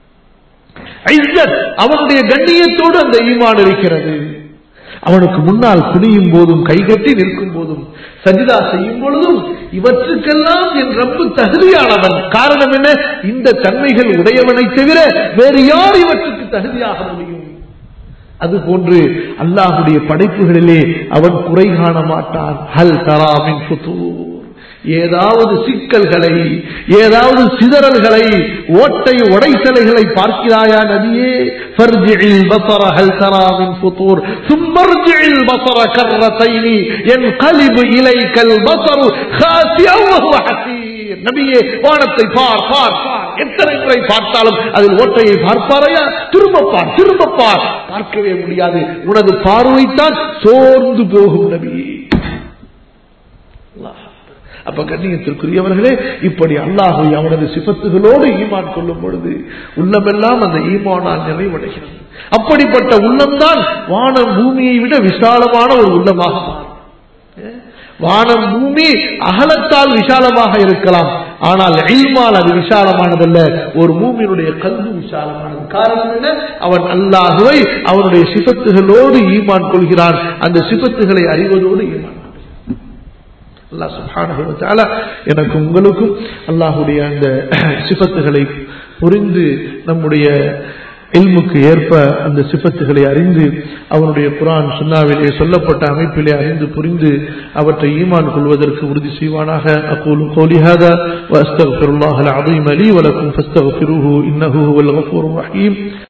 ஐஸத், அவனுடைய கண்ணியத்தோடு அந்த ஈமான் இருக்கிறது அவனுக்கு முன்னால் குனியும் போதும் கைகட்டி நிற்கும் போதும் சஜிதா செய்யும் பொழுதும் இவற்றுக்கெல்லாம் என் ரப்பு தகுதியானவன் காரணம் என்ன இந்த தன்மைகள் உடையவனை தவிர வேறு யார் இவற்றுக்கு தகுதியாக முடியும் அதுபோன்று அல்லாஹுடைய படைப்புகளிலே அவன் குறை காண மாட்டான் ஹல் தராமின் ஃபுதூர் ஏதாவது சிக்கல்களை ஏதாவது சிதறல்களை ஓட்டை உடைத்தலைகளை பார்க்கிறாயா நபியே ஃபர்ஜிஇல் பஸர ஹல் தரா மின் ஃபுதூர் ثم ارجع البصر كرتين ينقلب اليك البصر خاسئا وهو حسير பசீர் நபியே வானத்தை பார் பார் பார் எத்தனை முறை பார்த்தாலும் அதில் ஓட்டையை பார்ப்பாரையா திரும்ப பார் திரும்ப பார் பார்க்கவே முடியாது உனது பார்வைத்தான் சோர்ந்து போகும் நபியே அல்லாஹ் அப்ப கண்ணியத்திற்குரியவர்களே இப்படி அல்லாஹை அவனது சிபத்துகளோடு ஈமான் கொள்ளும் பொழுது உள்ளமெல்லாம் அந்த ஈமானால் நிறைவடைகிறது அப்படிப்பட்ட உள்ளம்தான் வானம் பூமியை விட விசாலமான ஒரு உள்ளமாக மாறும் வானம் பூமி அகலத்தால் விசாலமாக இருக்கலாம் ஆனால் ஈமால் அது விசாலமானதல்ல ஒரு பூமியினுடைய கல்வி விசாலமானது காரணம் என்ன அவன் அல்லாஹுவை அவனுடைய சிபத்துகளோடு ஈமான் கொள்கிறான் அந்த சிபத்துகளை அறிவதோடு ஈமான் அல்லாஹ் சுப்ஹானஹு வ தஆலா எனக்கு உங்களுக்கும் அல்லாஹ்வுடைய அந்த சிபத்துகளை புரிந்து நம்முடைய இல்முக்கு ஏற்ப அந்த சிபத்துகளை அறிந்து அவனுடைய குரான் சுன்னாவிலே சொல்லப்பட்ட அமைப்பிலே அறிந்து புரிந்து அவற்றை ஈமான் கொள்வதற்கு உறுதி செய்வானாக அகூலு قولي هذا واستغفر الله العظيم لي ولكم فاستغفروه انه هو الغفور الرحيم